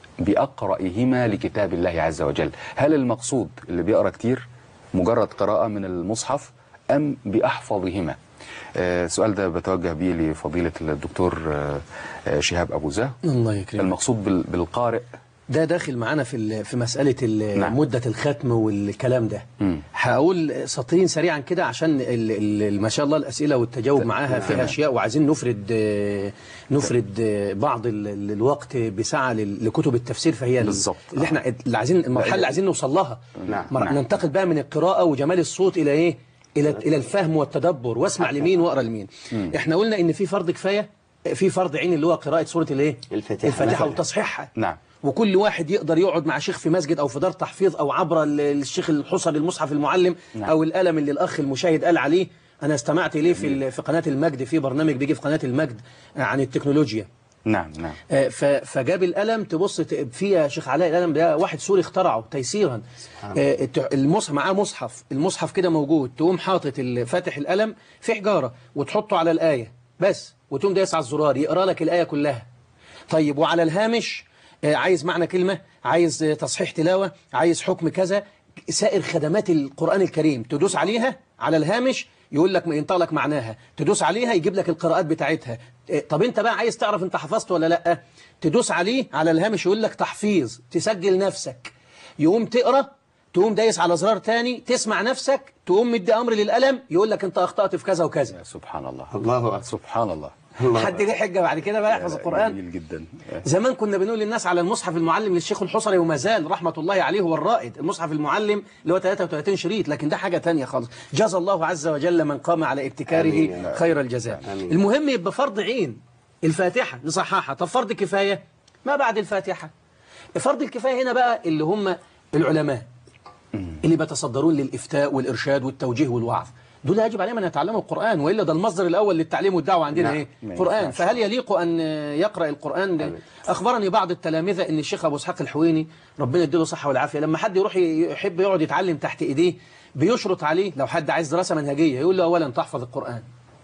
A: بأقرأهما لكتاب الله عز وجل هل المقصود اللي بيقرأ كتير مجرد قراءة من المصحف أم بأحفظهما آه، السؤال ده بتوجه به لفضيلة الدكتور آه، آه، شهاب أبو زه
C: الله يكرمك
A: المقصود بال- بالقارئ
C: ده داخل معانا في ال- في مسألة ال-
A: نعم.
C: مدة الختم والكلام ده
A: مم.
C: هقول سطرين سريعا كده عشان ال- ال- ما شاء الله الأسئلة والتجاوب معاها فيها أشياء وعايزين نفرد آه، نفرد آه، بعض ال- ال- الوقت بسعة لل- لكتب التفسير فهي ال-
A: بالظبط.
C: اللي احنا اللي عايزين المرحلة اللي عايزين نوصل لها
B: نعم.
C: مر-
A: نعم.
C: ننتقل بقى من القراءة وجمال الصوت إلى إيه إلى إلى الفهم والتدبر واسمع لمين واقرا لمين احنا قلنا إن في فرض كفاية في فرض عين اللي هو قراءة سورة الإيه
B: الفاتحة.
C: الفاتحة وتصحيحها
A: نعم
C: وكل واحد يقدر يقعد مع شيخ في مسجد او في دار تحفيظ او عبر ال- الشيخ الحصري المصحف المعلم
A: نعم.
C: او القلم اللي الاخ المشاهد قال عليه انا استمعت اليه في ال- في قناه المجد في برنامج بيجي في قناه المجد عن التكنولوجيا
A: نعم نعم
C: آه، ف- فجاب القلم تبص ت- فيه يا شيخ علاء القلم ده واحد سوري اخترعه تيسيرا آه، الت- المصحف معاه مصحف المصحف كده موجود تقوم حاطط ال- فاتح القلم في حجاره وتحطه على الايه بس وتقوم دايس على الزرار يقرا لك الايه كلها طيب وعلى الهامش آه، عايز معنى كلمة عايز آه، تصحيح تلاوة عايز حكم كذا سائر خدمات القرآن الكريم تدوس عليها على الهامش يقول لك ينطق لك معناها تدوس عليها يجيب لك القراءات بتاعتها آه، طب انت بقى عايز تعرف انت حفظت ولا لا تدوس عليه على الهامش يقول لك تحفيظ تسجل نفسك يقوم تقرأ تقوم دايس على زرار تاني تسمع نفسك تقوم مدي امر للقلم يقول لك انت اخطأت في كذا وكذا
A: يا سبحان الله
B: الله أكبر.
A: سبحان الله
C: حد ليه حجة بعد كده بقى يحفظ القرآن
A: جميل جدا
C: زمان كنا بنقول للناس على المصحف المعلم للشيخ الحصري وما زال رحمة الله عليه هو الرائد المصحف المعلم اللي هو 33 شريط لكن ده حاجة تانية خالص جزى الله عز وجل من قام على ابتكاره
B: آمين.
C: خير الجزاء
B: آمين.
C: المهم يبقى فرض عين الفاتحة نصححها طب فرض كفاية ما بعد الفاتحة فرض الكفاية هنا بقى اللي هم العلماء اللي بيتصدرون للإفتاء والإرشاد والتوجيه والوعظ دول يجب عليهم أن يتعلموا القرآن وإلا ده المصدر الأول للتعليم والدعوة عندنا
B: نعم.
C: إيه؟
A: ما
C: قرآن
A: ينفعش.
C: فهل يليق أن يقرأ القرآن أخبرني بعض التلامذة أن الشيخ أبو إسحاق الحويني ربنا يديله الصحة والعافية لما حد يروح يحب يقعد يتعلم تحت إيديه بيشرط عليه لو حد عايز دراسة منهجية يقول له أولا تحفظ القرآن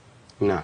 B: نعم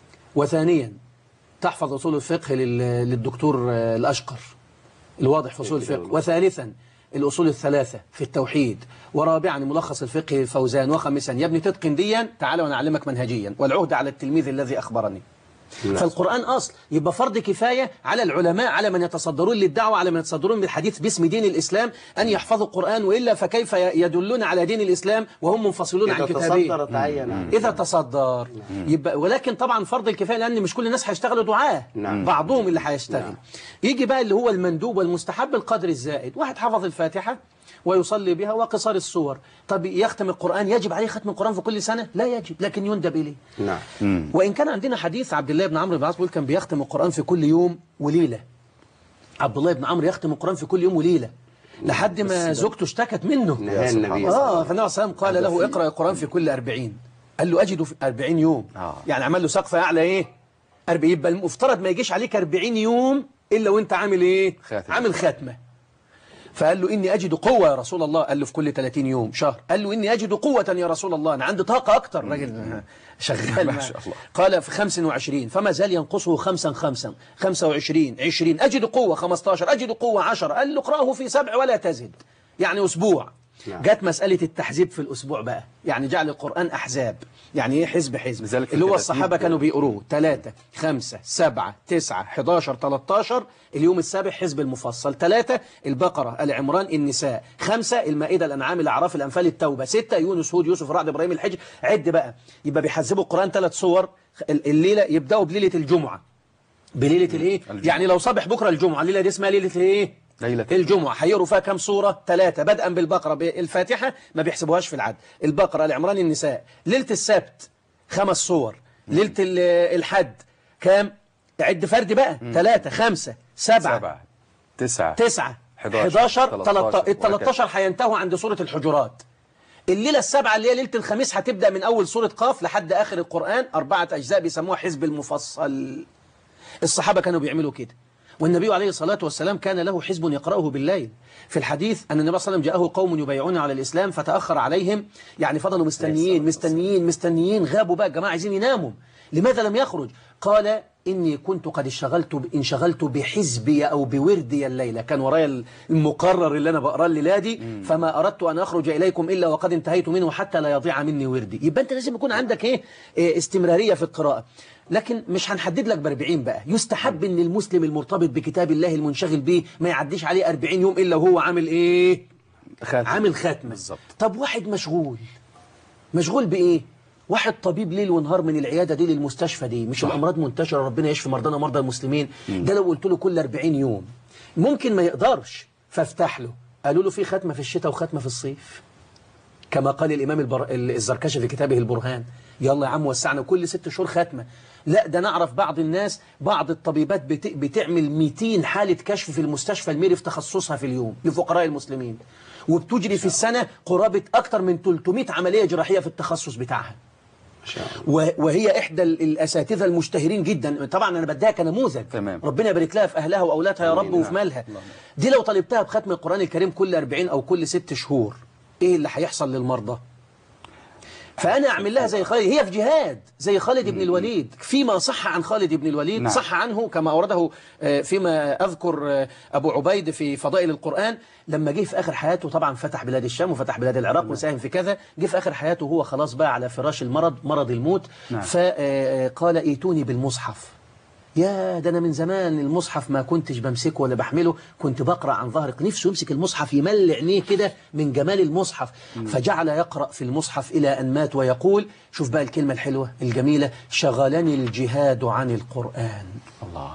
C: وثانيا تحفظ أصول الفقه لل- للدكتور آه، الأشقر الواضح في أصول الفقه وثالثا الأصول الثلاثة في التوحيد ورابعا ملخص الفقه للفوزان وخامسا يا ابني تتقن ديا تعال وانا اعلمك منهجيا والعهد على التلميذ الذي أخبرني فالقرآن أصل يبقى فرض كفاية على العلماء على من يتصدرون للدعوة على من يتصدرون بالحديث باسم دين الإسلام أن يحفظوا القرآن وإلا فكيف يدلون على دين الإسلام وهم منفصلون عن
B: إذا
C: كتابه
B: تصدر تعين
C: إذا تصدر يبقى ولكن طبعا فرض الكفاية لأن مش كل الناس هيشتغلوا دعاة
B: نعم.
C: بعضهم اللي هيشتغل يجي بقى اللي هو المندوب والمستحب القدر الزائد واحد حفظ الفاتحة ويصلي بها وقصار السور طب يختم القرآن يجب عليه ختم القرآن في كل سنة لا يجب لكن يندب إليه
B: نعم
C: وإن كان عندنا حديث عبد الله بن عمرو بن العاص بيقول كان بيختم القرآن في كل يوم وليلة عبد الله بن عمرو يختم القرآن في كل يوم وليلة لحد ما زوجته اشتكت منه
B: نهى النبي صلى الله
C: آه
B: عليه
C: فالنبي صلى الله عليه وسلم قال له اقرأ القرآن في كل أربعين قال له أجده في أربعين يوم
A: آه.
C: يعني عمل له سقف أعلى إيه أربعين يبقى المفترض ما يجيش عليك أربعين يوم إلا وأنت عامل إيه
A: خاتم.
C: عامل ختمة فقال له إني أجد قوة يا رسول الله قال له في كل 30 يوم شهر قال له إني أجد قوة يا رسول الله أنا عندي طاقة أكتر راجل شغال
A: ما
C: معاه.
A: شاء الله.
C: قال في 25 فما زال ينقصه خمسا خمسا 25 20 أجد قوة 15 أجد قوة 10 قال له اقرأه في سبع ولا تزد يعني أسبوع
B: نعم.
C: جت مسألة التحزيب في الأسبوع بقى يعني جعل القرآن أحزاب يعني إيه حزب حزب
A: لذلك
C: اللي هو
A: الترتيب-
C: الصحابة كانوا بيقروه 3 5 7 9 11 13 اليوم السابع حزب المفصل 3 البقرة العمران النساء 5 المائدة الأنعام الأعراف الأنفال التوبة 6 يونس هود يوسف رعد إبراهيم الحج عد بقى يبقى بيحزبوا القرآن ثلاث صور الليلة يبدأوا بليلة الجمعة بليلة الايه
A: الجمعة.
C: يعني لو صبح بكرة الجمعة الليلة دي اسمها ليلة ايه
A: ليلة
C: الجمعة هيقروا فيها كام سورة ثلاثة بدءا بالبقرة الفاتحة ما بيحسبوهاش في العد البقرة العمران النساء ليلة السبت خمس صور ليلة ال- الحد كام عد فرد بقى ثلاثة خمسة سبعة
A: سبعة تسعة
C: تسعة
A: 11
C: 11
A: 13
C: ال 13 هينتهوا عند سورة الحجرات الليلة السابعة اللي هي ليلة الخميس هتبدأ من أول سورة قاف لحد آخر القرآن أربعة أجزاء بيسموها حزب المفصل الصحابة كانوا بيعملوا كده والنبي عليه الصلاة والسلام كان له حزب يقرأه بالليل في الحديث أن النبي صلى الله عليه وسلم جاءه قوم يبايعون على الإسلام فتأخر عليهم يعني فضلوا مستنيين مستنيين مستنيين غابوا بقى الجماعة عايزين يناموا لماذا لم يخرج قال إني كنت قد اشتغلت انشغلت بحزبي أو بوردي الليلة كان ورايا المقرر اللي أنا بقراه الليلة دي فما أردت أن أخرج إليكم إلا وقد انتهيت منه حتى لا يضيع مني وردي يبقى أنت لازم يكون عندك إيه إيه استمرارية في القراءة لكن مش هنحدد لك ب 40 بقى يستحب ان المسلم المرتبط بكتاب الله المنشغل به ما يعديش عليه 40 يوم الا وهو عامل ايه
A: خاتم.
C: عامل ختمه
A: بالظبط.
C: طب واحد مشغول مشغول بايه واحد طبيب ليل ونهار من العياده دي للمستشفى دي مش الامراض منتشره ربنا يشفي مرضانا مرضى المسلمين ده لو قلت له كل 40 يوم ممكن ما يقدرش فافتح له قالوا له في ختمه في الشتاء وختمه في الصيف كما قال الإمام البر... الزركشي في كتابه البرهان يلا يا عم وسعنا كل ست شهور ختمة لا ده نعرف بعض الناس بعض الطبيبات بت... بتعمل 200 حالة كشف في المستشفى الميري في تخصصها في اليوم لفقراء المسلمين وبتجري في السنة قرابة أكثر من 300 عملية جراحية في التخصص بتاعها و- وهي إحدى ال- الأساتذة المشتهرين جدا طبعا أنا بديها كنموذج
A: تمام.
C: ربنا يبارك لها في أهلها وأولادها يا رب وفي مالها دي لو طالبتها بختم القرآن الكريم كل 40 أو كل ست شهور إيه اللي هيحصل للمرضى فأنا أعمل لها زي خالد هي في جهاد زي خالد بن الوليد فيما صح عن خالد بن الوليد
A: نعم.
C: صح عنه كما أورده آه، فيما أذكر آه، أبو عبيد في فضائل القرآن لما جه في آخر حياته طبعا فتح بلاد الشام وفتح بلاد العراق وساهم في كذا جه في آخر حياته هو خلاص بقى على فراش المرض مرض الموت
A: نعم.
C: فقال ايتوني بالمصحف يا ده أنا من زمان المصحف ما كنتش بمسكه ولا بحمله كنت بقرأ عن ظهرك نفسه يمسك المصحف يمل عينيه كده من جمال المصحف فجعل يقرأ في المصحف إلى أن مات ويقول شوف بقى الكلمة الحلوة الجميلة شغلني الجهاد عن القرآن
A: الله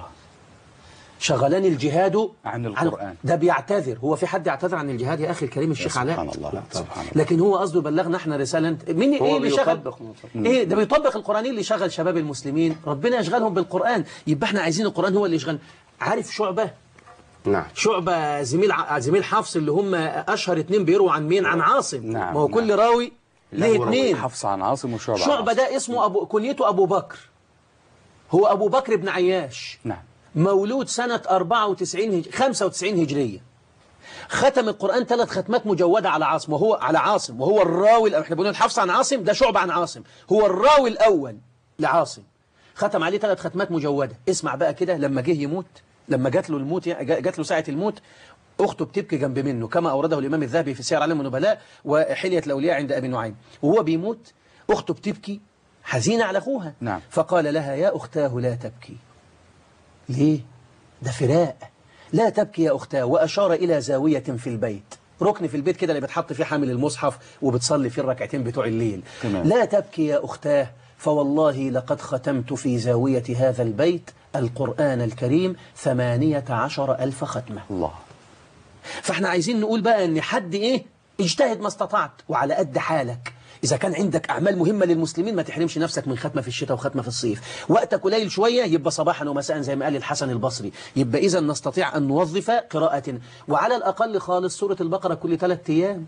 C: شغلني الجهاد
A: عن القرآن.
C: ده بيعتذر هو في حد يعتذر عن الجهاد يا أخي الكريم الشيخ علاء
A: سبحان الله سبحان الله
C: لكن هو قصده بلغنا احنا رسالة انت مين
B: هو
C: ايه اللي شغل
B: بيطبق
C: ايه ده بيطبق القرآن إيه اللي شغل شباب المسلمين ربنا يشغلهم بالقرآن يبقى احنا عايزين القرآن هو اللي يشغل عارف شعبة
B: نعم
C: شعبة زميل ع... زميل حفص اللي هم اشهر اتنين بيروا عن مين عن عاصم
A: نعم،
C: ما هو
A: نعم.
C: كل راوي له اتنين
A: حفص عن عاصم وشعبة عن
C: شعبة
A: عاصم.
C: ده اسمه أبو كنيته أبو بكر هو أبو بكر بن عياش
A: نعم
C: مولود سنة 94 هج... 95 هجرية ختم القرآن ثلاث ختمات مجودة على عاصم وهو على عاصم وهو الراوي الأول احنا بنقول حفص عن عاصم ده شعب عن عاصم هو الراوي الأول لعاصم ختم عليه ثلاث ختمات مجودة اسمع بقى كده لما جه يموت لما جات له الموت يعني جات له ساعة الموت أخته بتبكي جنب منه كما أورده الإمام الذهبي في سير علم النبلاء وحلية الأولياء عند أبي نعيم وهو بيموت أخته بتبكي حزينة على أخوها
A: نعم.
C: فقال لها يا أختاه لا تبكي ليه؟ ده فراق لا تبكي يا أختاه وأشار إلى زاوية في البيت ركن في البيت كده اللي بتحط فيه حامل المصحف وبتصلي فيه الركعتين بتوع الليل
A: تمام.
C: لا تبكي يا أختاه فوالله لقد ختمت في زاوية هذا البيت القرآن الكريم ثمانية عشر ألف ختمة
A: الله
C: فاحنا عايزين نقول بقى ان حد ايه اجتهد ما استطعت وعلى قد حالك إذا كان عندك أعمال مهمة للمسلمين ما تحرمش نفسك من ختمة في الشتاء وختمة في الصيف وقتك قليل شوية يبقى صباحا ومساء زي ما قال الحسن البصري يبقى إذا نستطيع أن نوظف قراءة وعلى الأقل خالص سورة البقرة كل ثلاثة أيام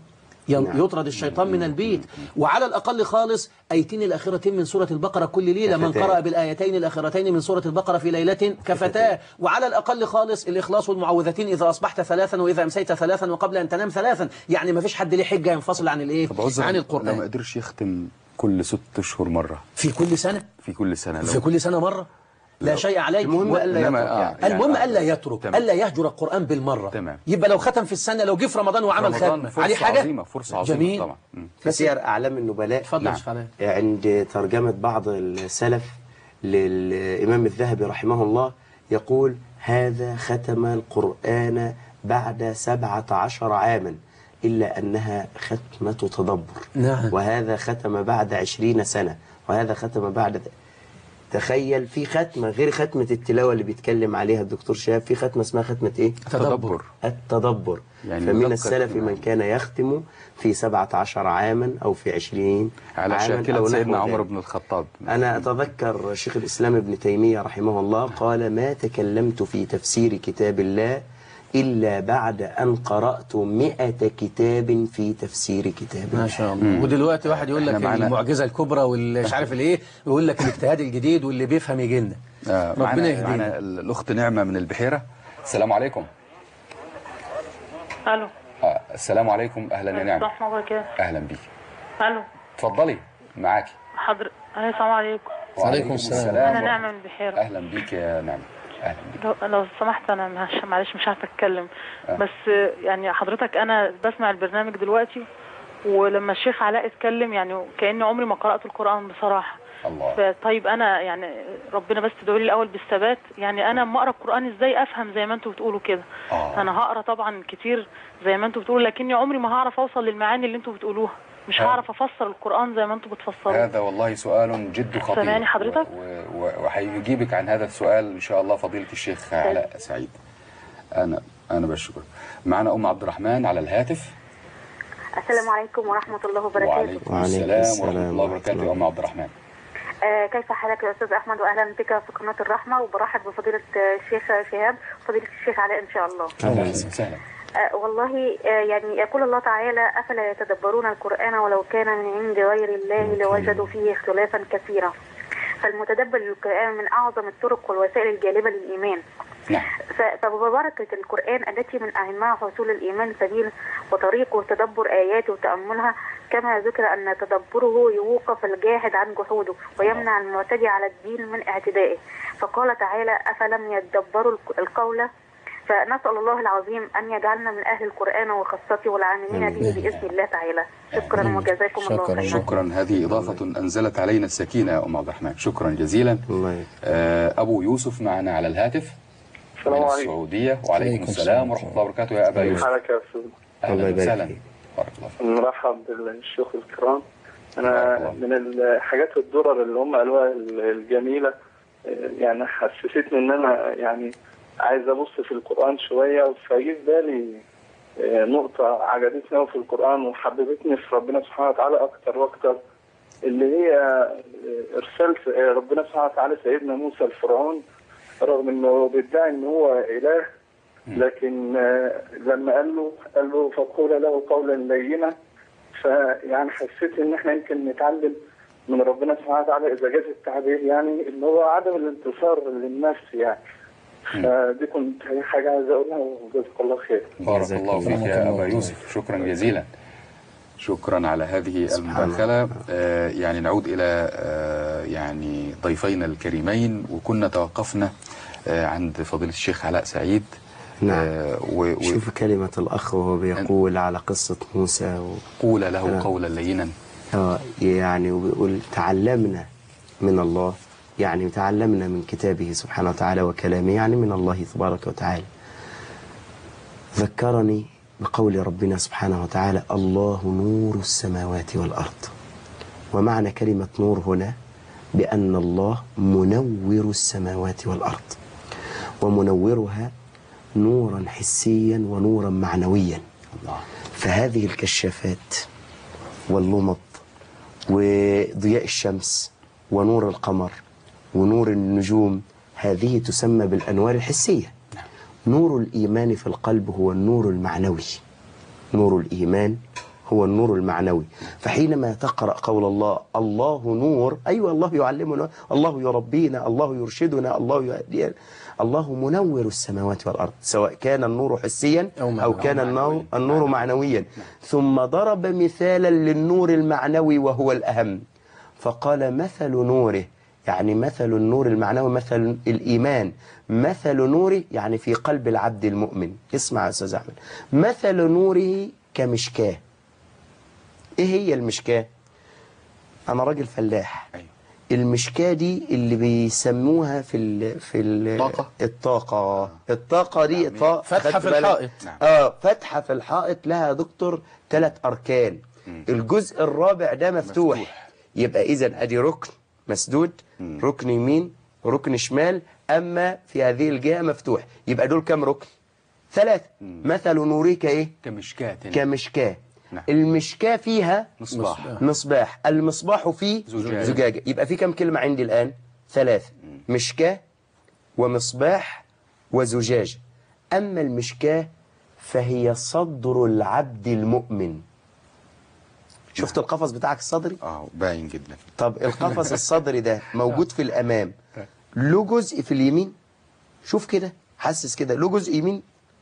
C: ين-
B: نعم.
C: يطرد الشيطان من البيت وعلى الأقل خالص أيتين الأخيرتين من سورة البقرة كل ليلة من
B: كفتاه.
C: قرأ بالآيتين الأخيرتين من سورة البقرة في ليلة كفتاه وعلى الأقل خالص الإخلاص والمعوذتين إذا أصبحت ثلاثا وإذا أمسيت ثلاثا وقبل أن تنام ثلاثا يعني ما فيش حد ليه حجة ينفصل عن الإيه
A: طب عذرا
C: عن
A: لو ما
C: القرآن
A: قدرش يختم كل ست اشهر مره
C: في كل سنة
A: في كل سنه لو
C: في كل سنة مرة لا شيء عليه
B: المهم
C: و-
B: ألا
A: إنما-
B: يترك
A: آه،
B: يعني.
A: يعني
C: المهم
A: آه،
C: ألا يترك
A: تمام.
C: ألا يهجر القرآن بالمرة
A: تمام.
C: يبقى لو ختم في السنة لو جه في رمضان وعمل
A: رمضان
C: ختمة
A: فرصة
C: عليه حاجة
A: عظيمة فرصة عظيمة
C: جميل
A: طبعا مم.
B: في سير أعلام النبلاء
C: اتفضل
A: نعم.
C: يا شيخ علاء.
B: عند ترجمة بعض السلف للإمام الذهبي رحمه الله يقول هذا ختم القرآن بعد سبعة عشر عاما إلا أنها ختمة تدبر
C: نعم.
B: وهذا ختم بعد عشرين سنة وهذا ختم بعد تخيل في ختمة غير ختمة التلاوة اللي بيتكلم عليها الدكتور شهاب في ختمة اسمها ختمة إيه؟
C: تدبر
B: التدبر
A: يعني
B: فمن
A: مدقق
B: السلف
A: نعم.
B: من كان يختم في سبعة عشر عاما أو في عشرين
A: على
B: عاما
A: شاكلة
B: أو
A: سيدنا
B: نحو
A: عمر
B: ذلك.
A: بن الخطاب
B: أنا أتذكر شيخ الإسلام ابن تيمية رحمه الله قال ما تكلمت في تفسير كتاب الله إلا بعد أن قرأت مئة كتاب في تفسير كتاب
C: ما
B: الله
C: شاء الله ودلوقتي واحد يقول لك
A: إحنا معانا-
C: المعجزة الكبرى واللي مش عارف الايه يقول لك الاجتهاد الجديد واللي بيفهم يجي لنا
A: آه،
C: ربنا
A: معنا
C: يهدينا
A: معنا الأخت نعمة من البحيرة السلام عليكم
I: الو
A: آه، السلام عليكم أهلا يا نعمة
I: ورحمة الله وبركاته
A: أهلا بيك
I: الو
A: اتفضلي معاكي
I: حضر أهلا، السلام عليكم
C: وعليكم السلام.
I: انا
A: ورحمة-
I: نعمة من البحيرة
A: أهلا بيك يا نعمة أهلا بيك
I: لو, لو سمحت انا مش معلش مش عارفة اتكلم
A: آه.
I: بس يعني حضرتك انا بسمع البرنامج دلوقتي ولما الشيخ علاء اتكلم يعني كأني عمري ما قرأت القرآن بصراحة
A: الله
I: طيب انا يعني ربنا بس تدعوا لي الاول بالثبات يعني انا لما اقرا القران ازاي افهم زي ما انتوا بتقولوا كده
A: آه.
I: انا هقرا طبعا كتير زي ما انتوا بتقولوا لكني عمري ما هعرف اوصل للمعاني اللي انتوا بتقولوها مش
A: آه.
I: هعرف افسر القران زي ما انتوا بتفسروا
A: هذا والله سؤال جد خطير
I: سامعني حضرتك؟
A: و- و- وهيجيبك عن هذا السؤال إن شاء الله فضيلة الشيخ علاء سعيد أنا أنا بشكر معنا أم عبد الرحمن على الهاتف
J: السلام عليكم ورحمة الله وبركاته
A: وعليكم
B: وعليكم
A: السلام
B: السلام
A: ورحمة الله
B: ورحمة
A: وبركاته
B: الله.
A: يا أم عبد الرحمن
J: آه كيف حالك يا أستاذ أحمد وأهلا بك في قناة الرحمة وبرحب بفضيلة آه، الشيخ شهاب وفضيلة الشيخ علاء إن شاء الله
A: أهلا وسهلا
J: آه والله آه يعني يقول الله تعالى أفلا يتدبرون القرآن ولو كان من عند غير الله لوجدوا فيه اختلافا كثيرا فالمتدبر للقرآن من أعظم الطرق والوسائل الجالبة للإيمان
A: نعم
J: ف- فببركة القرآن التي من أهمها حصول الإيمان سبيل وطريقه تدبر آياته وتأملها كما ذكر أن تدبره يوقف الجاحد عن جحوده ويمنع المعتدي على الدين من اعتدائه فقال تعالى أفلم يدبروا الق- القول فنسأل الله العظيم أن يجعلنا من أهل القرآن وخاصته والعاملين به بإذن الله تعالى شكرا وجزاكم الله
C: شكراً.
J: خيرا
A: شكرا هذه إضافة أنزلت علينا السكينة يا أم عبد الرحمن شكرا جزيلا
B: الله يبارك.
A: آه، أبو يوسف معنا على الهاتف
F: السلام
A: من
F: عليكم
A: السعودية وعليكم
C: عليكم
A: السلام
C: السلام.
A: ورحمة الله وبركاته يا أبا يوسف
F: حالك يا أستاذ
B: الله
A: أهلا
B: يبارك
A: وسهلا
B: فيك.
A: بارك الله فيك
F: نرحب بالشيوخ الكرام
A: بارك
F: أنا
A: الله.
F: من الحاجات الدرر اللي هم قالوها الجميلة آه، يعني حسستني إن أنا يعني عايز أبص في القرآن شوية فجه في بالي آه، نقطة عجبتني أوي في القرآن وحببتني في ربنا سبحانه وتعالى أكتر وأكتر اللي هي آه، إرسال س- آه، ربنا سبحانه وتعالى سيدنا موسى الفرعون رغم إنه بيدعي إن هو إله لكن آه، لما قال له قال له فقول له قولا لينا فيعني حسيت ان احنا يمكن نتعلم من ربنا سبحانه وتعالى اذا جاز التعبير يعني ان هو عدم الانتصار للنفس يعني فدي كنت هي حاجه عايز اقولها وجزاك الله خير
A: بارك
B: جزاك
A: الله فيك
C: الله
A: يا
C: خير.
A: أبا يوسف شكرا جزيلا شكرا على هذه
B: سبحان
A: المداخلة آه، يعني نعود إلى آه، يعني ضيفينا الكريمين وكنا توقفنا آه، عند فضيلة الشيخ علاء سعيد
B: نعم.
A: آه، و- و-
B: شوف كلمة الأخ وهو بيقول على قصة موسى و...
A: قول له
B: آه.
A: قولا لينا
B: آه، يعني وبيقول تعلمنا من الله يعني تعلمنا من كتابه سبحانه وتعالى وكلامه يعني من الله تبارك وتعالى ذكرني بقول ربنا سبحانه وتعالى الله نور السماوات والأرض ومعنى كلمة نور هنا بأن الله منور السماوات والأرض ومنورها نورا حسيا ونورا معنويا
A: الله
B: فهذه الكشافات واللمض وضياء الشمس ونور القمر ونور النجوم هذه تسمى بالأنوار الحسية نور الإيمان في القلب هو النور المعنوي نور الإيمان هو النور المعنوي فحينما تقرأ قول الله الله نور أيوة الله يعلمنا الله يربينا الله يرشدنا الله يهدينا الله منور السماوات والأرض سواء كان النور حسيا أو كان النور, النور معنويا ثم ضرب مثالا للنور المعنوي وهو الأهم فقال مثل نوره يعني مثل النور المعنوي مثل الإيمان مثل نوره يعني في قلب العبد المؤمن اسمع يا أستاذ أحمد مثل نوره كمشكاه إيه هي المشكاه أنا راجل فلاح المشكاه دي اللي بيسموها في ال في ال
A: طاقة؟
B: الطاقة الطاقة دي طاقة
C: فتحة
B: خدت
C: في
B: بالك؟
C: الحائط.
A: نعم.
B: اه فتحة في الحائط لها دكتور ثلاث أركان الجزء الرابع ده مفتوح,
A: مفتوح.
B: يبقى إذا أدي ركن مسدود ركن يمين ركن شمال أما في هذه الجهة مفتوح يبقى دول كام ركن ثلاثة مثل نورك إيه
A: كمشكاة
B: كمشكاة
A: نعم.
B: المشكاة فيها
A: مصباح
B: مصباح المصباح فيه
A: زجاجة.
B: زجاجة يبقى في كم كلمة عندي الآن ثلاثة مشكاة ومصباح وزجاجة أما المشكاة فهي صدر العبد المؤمن شفت القفص بتاعك الصدري
A: اه باين جدا
B: طب القفص الصدري ده موجود في الأمام له جزء في اليمين شوف كده حسس كده له جزء يمين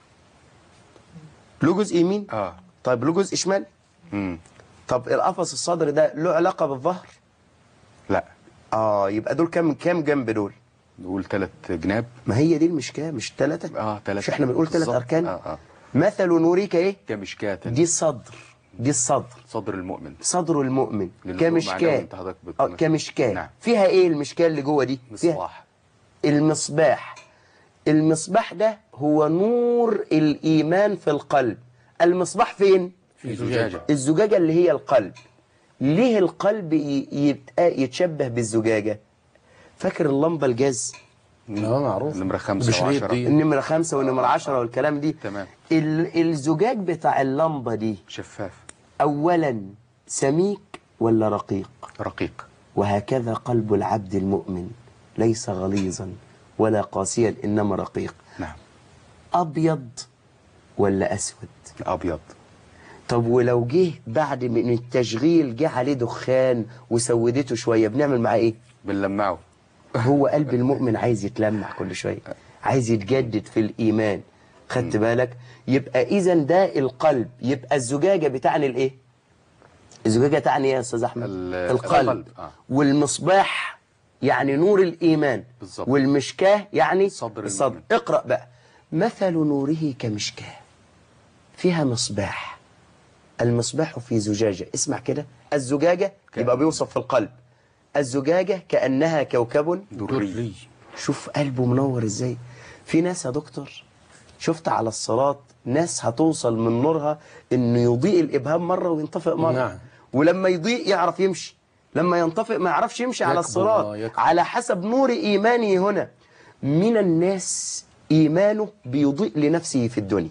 B: له جزء يمين
A: اه
B: طيب له جزء شمال
A: امم
B: طب القفص الصدري ده له علاقة بالظهر
A: لا
B: اه يبقى دول كام كام جنب دول
A: نقول ثلاث جناب
B: ما هي دي المشكاه مش ثلاثة
A: اه ثلاثة
B: مش احنا بنقول ثلاث
A: بالظبط.
B: أركان
A: اه اه
B: مثل نورك ايه
A: كمشكاة
B: دي الصدر دي الصدر
A: صدر المؤمن
B: صدر المؤمن
A: لأن النور معنوي
B: كمشكاه
A: انت حضرتك بت-
B: اه كمشكاه
A: نعم.
B: فيها ايه المشكاه اللي جوه دي فيها
A: مصباح
B: المصباح المصباح ده هو نور الإيمان في القلب المصباح فين
A: في زجاجة
B: الزجاجة اللي هي القلب ليه القلب ي- يبقى يتشبه بالزجاجة فاكر اللمبة الجاز
C: اه معروف
A: نمرة خمسة
C: بشريط
A: وعشرة
C: دي.
B: النمرة خمسة والنمرة عشرة والكلام دي
A: تمام
B: ال- الزجاج بتاع اللمبة دي
A: شفاف
B: أولا سميك ولا رقيق
A: رقيق
B: وهكذا قلب العبد المؤمن ليس غليظا ولا قاسيا إنما رقيق
A: نعم
B: أبيض ولا أسود
A: أبيض
B: طب ولو جه بعد من التشغيل جه عليه دخان وسودته شوية بنعمل معاه إيه
A: بنلمعه
B: هو قلب المؤمن عايز يتلمع كل شوية عايز يتجدد في الإيمان خدت بالك يبقى إذا ده القلب يبقى الزجاجة بتعني الإيه الزجاجة تعني إيه يا أستاذ أحمد
A: ال-
B: القلب
A: القلب، آه.
B: والمصباح يعني نور الإيمان
A: بالظبط.
B: والمشكاه يعني
A: صدر
B: الصدر
A: المؤمن.
B: اقرأ بقى مثل نوره كمشكاه فيها مصباح المصباح في زجاجة اسمع كده الزجاجة يبقى بيوصف في القلب الزجاجة كأنها كوكب
A: دري
B: شوف قلبه منور ازاي في ناس يا دكتور شفت على الصلاة ناس هتوصل من نورها انه يضيء الابهام مرة وينطفئ مرة
C: نعم.
B: ولما يضيء يعرف يمشي لما ينطفئ ما يعرفش يمشي على
C: يكبر،
B: الصراط
C: آه، يكبر.
B: على حسب نور ايمانه هنا من الناس ايمانه بيضيء لنفسه في الدنيا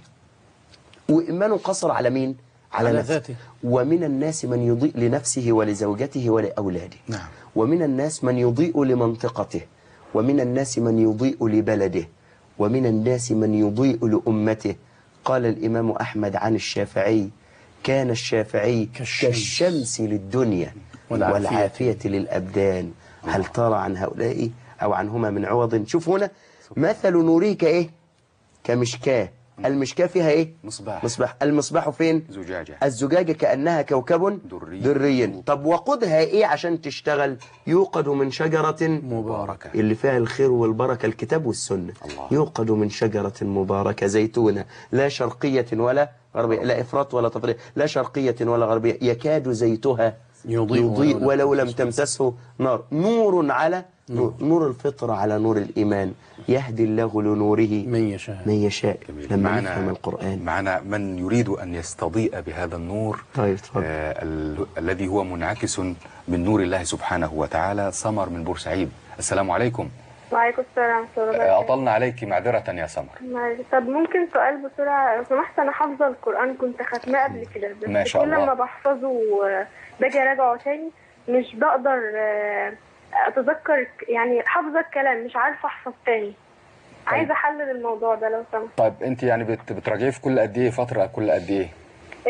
B: وإيمانه قصر على مين؟ على,
C: على
B: نفسه
C: ذاته.
B: ومن الناس من يضيء لنفسه ولزوجته ولأولاده
A: نعم
B: ومن الناس من يضيء لمنطقته ومن الناس من يضيء لبلده ومن الناس من يضيء لأمته قال الإمام أحمد عن الشافعي كان الشافعي
C: كالشمس.
B: كالشمس للدنيا
C: والعافية.
B: والعافية للأبدان هل ترى عن هؤلاء أو عنهما من عوض شوف هنا مثل نوره كإيه كمشكاه المشكاه فيها إيه
A: مصباح
B: مصباح المصباح فين
A: زجاجة
B: الزجاجة كأنها كوكب
A: دري.
B: دري طب وقودها ايه عشان تشتغل يوقد من شجرة
A: مباركة
B: اللي فيها الخير والبركة الكتاب والسنة
A: الله.
B: يوقد من شجرة مباركة زيتونة لا شرقية ولا غربية لا إفراط ولا تفريط لا شرقية ولا غربية يكاد زيتها
C: يضيء
B: يضيء
C: ولو
B: ولو
C: لم
B: لم تمسسه نار نور على نور, نور الفطرة على نور الإيمان يهدي الله لنوره
C: من يشاء
B: من يشاء
A: جميل.
B: لما
A: معنا-
B: نفهم القرآن
A: معنا من يريد أن يستضيء بهذا النور
B: طيب اتفضل
A: آه ال- الذي هو منعكس من نور الله سبحانه وتعالى سمر من بورسعيد السلام عليكم
J: وعليكم السلام ورحمة الله
A: آه،
J: وبركاته.
A: أطلنا عليك معذرة يا سمر
J: معلش. طب ممكن سؤال بسرعة لو سمحت أنا حافظة القرآن كنت ختماه قبل كده بس
A: ما شاء
J: كل
A: الله.
J: ما بحفظه آه، باجي أراجعه تاني مش بقدر آه، أتذكر يعني حافظة الكلام مش عارفة أحفظ تاني عايزة أحلل الموضوع ده لو سمحت
A: طيب أنت يعني بت- بتراجعيه في كل قد إيه فترة كل قد إيه
J: إيه؟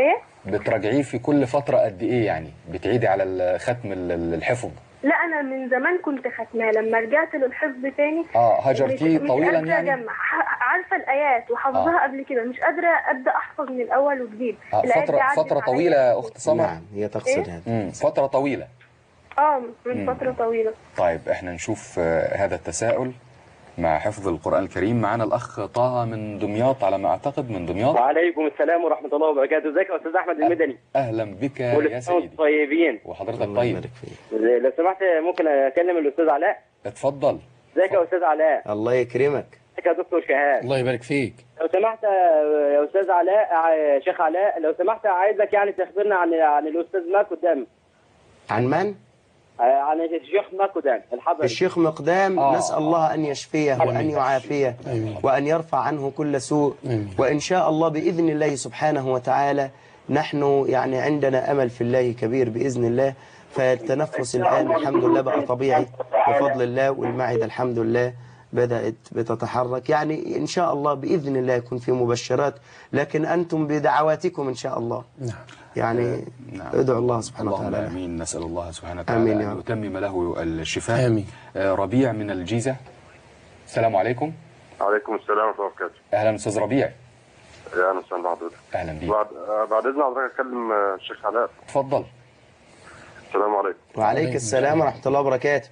A: بتراجعيه في كل فترة قد إيه يعني بتعيدي على ال- ختم ال- ال- الحفظ
K: لا انا من زمان كنت ختماه لما رجعت للحفظ تاني
A: اه هجرتيه
K: مش- مش
A: طويلا
K: قادرة
A: يعني
K: أجمع. ح- عارفه الايات وحافظاها قبل كده مش قادره ابدا احفظ من الاول وجديد
A: آه
K: الآيات دي
A: فترة
K: عدت
A: فترة
K: عليا.
A: طويلة يا أخت سمر
H: نعم هي تقصد
K: إيه؟
H: هذا
A: مم. فترة طويلة
K: اه من
A: مم.
K: فتره طويله
A: طيب احنا نشوف آه، هذا التساؤل مع حفظ القرآن الكريم معنا الأخ طه من دمياط على ما أعتقد من دمياط
L: وعليكم السلام ورحمة الله وبركاته ازيك يا استاذ احمد المدني
A: أهلا بك
L: كل
A: يا
L: سنة وانتم
A: سيدي
L: طيبين
A: وحضرتك
H: الله
A: طيب
H: يبارك فيك
L: لو سمحت ممكن اكلم الاستاذ علاء
A: اتفضل
L: ازيك يا استاذ علاء
H: الله يكرمك
L: ازيك يا دكتور شهاب
C: الله يبارك فيك
L: لو سمحت يا استاذ علاء ع- شيخ علاء لو سمحت عايزك يعني تخبرنا عن عن الاستاذ ماكو دام
H: عن من؟
L: عن الشيخ ماكو دام الحضري
H: الشيخ مقدام
A: آه.
H: نسأل الله أن يشفيه وأن يعافيه وأن يرفع عنه كل سوء وإن شاء الله بإذن الله سبحانه وتعالى نحن يعني عندنا أمل في الله كبير بإذن الله فالتنفس الآن الحمد لله بقى طبيعي بفضل الله والمعدة الحمد لله بدأت بتتحرك يعني إن شاء الله بإذن الله يكون في مبشرات لكن أنتم بدعواتكم إن شاء الله
C: نعم
H: يعني
A: نعم.
H: ادعو الله سبحانه
A: اللهم
H: وتعالى
A: امين نسال الله سبحانه
H: آمين
A: وتعالى
H: يا
A: ان
H: رب.
A: يتمم له الشفاء
C: آمين.
A: آه، ربيع من الجيزه السلام عليكم
M: عليكم السلام ورحمة الله وبركاته
A: اهلا استاذ ربيع
M: يا أهلا وسهلا بحضرتك
A: اهلا بيك
M: بعد آه، بعد إذن حضرتك أتكلم آه، الشيخ علاء
A: اتفضل
M: السلام عليكم
H: وعليك السلام ورحمة الله وبركاته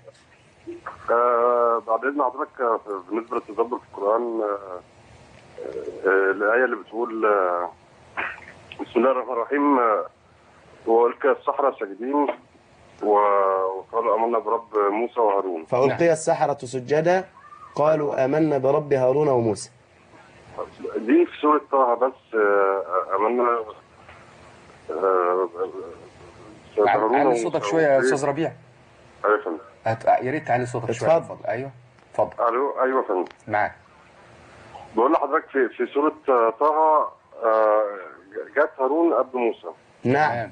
M: آه بعد إذن حضرتك آه، بالنسبة للتدبر في القرآن آه آه الآية اللي بتقول آه بسم الله الرحمن الرحيم آه وألقي السحرة ساجدين و- وقالوا آمنا برب موسى وهارون
H: فألقي السحرة سجدا قالوا آمنا برب هارون وموسى
M: دي في سورة طه بس آه، آمنا آه، آه، هارون
A: علي
M: وموسى.
A: صوتك شويه يا استاذ ربيع
M: أيوة يا فندم
A: هت... يا ريت تعلي صوتك شويه
H: اتفضل.
A: اتفضل ايوه اتفضل
M: ألو أيوة يا فندم
A: معاك
M: بقول لحضرتك في في سورة آه، طه آه، جت هارون قبل موسى
H: نعم
A: تمام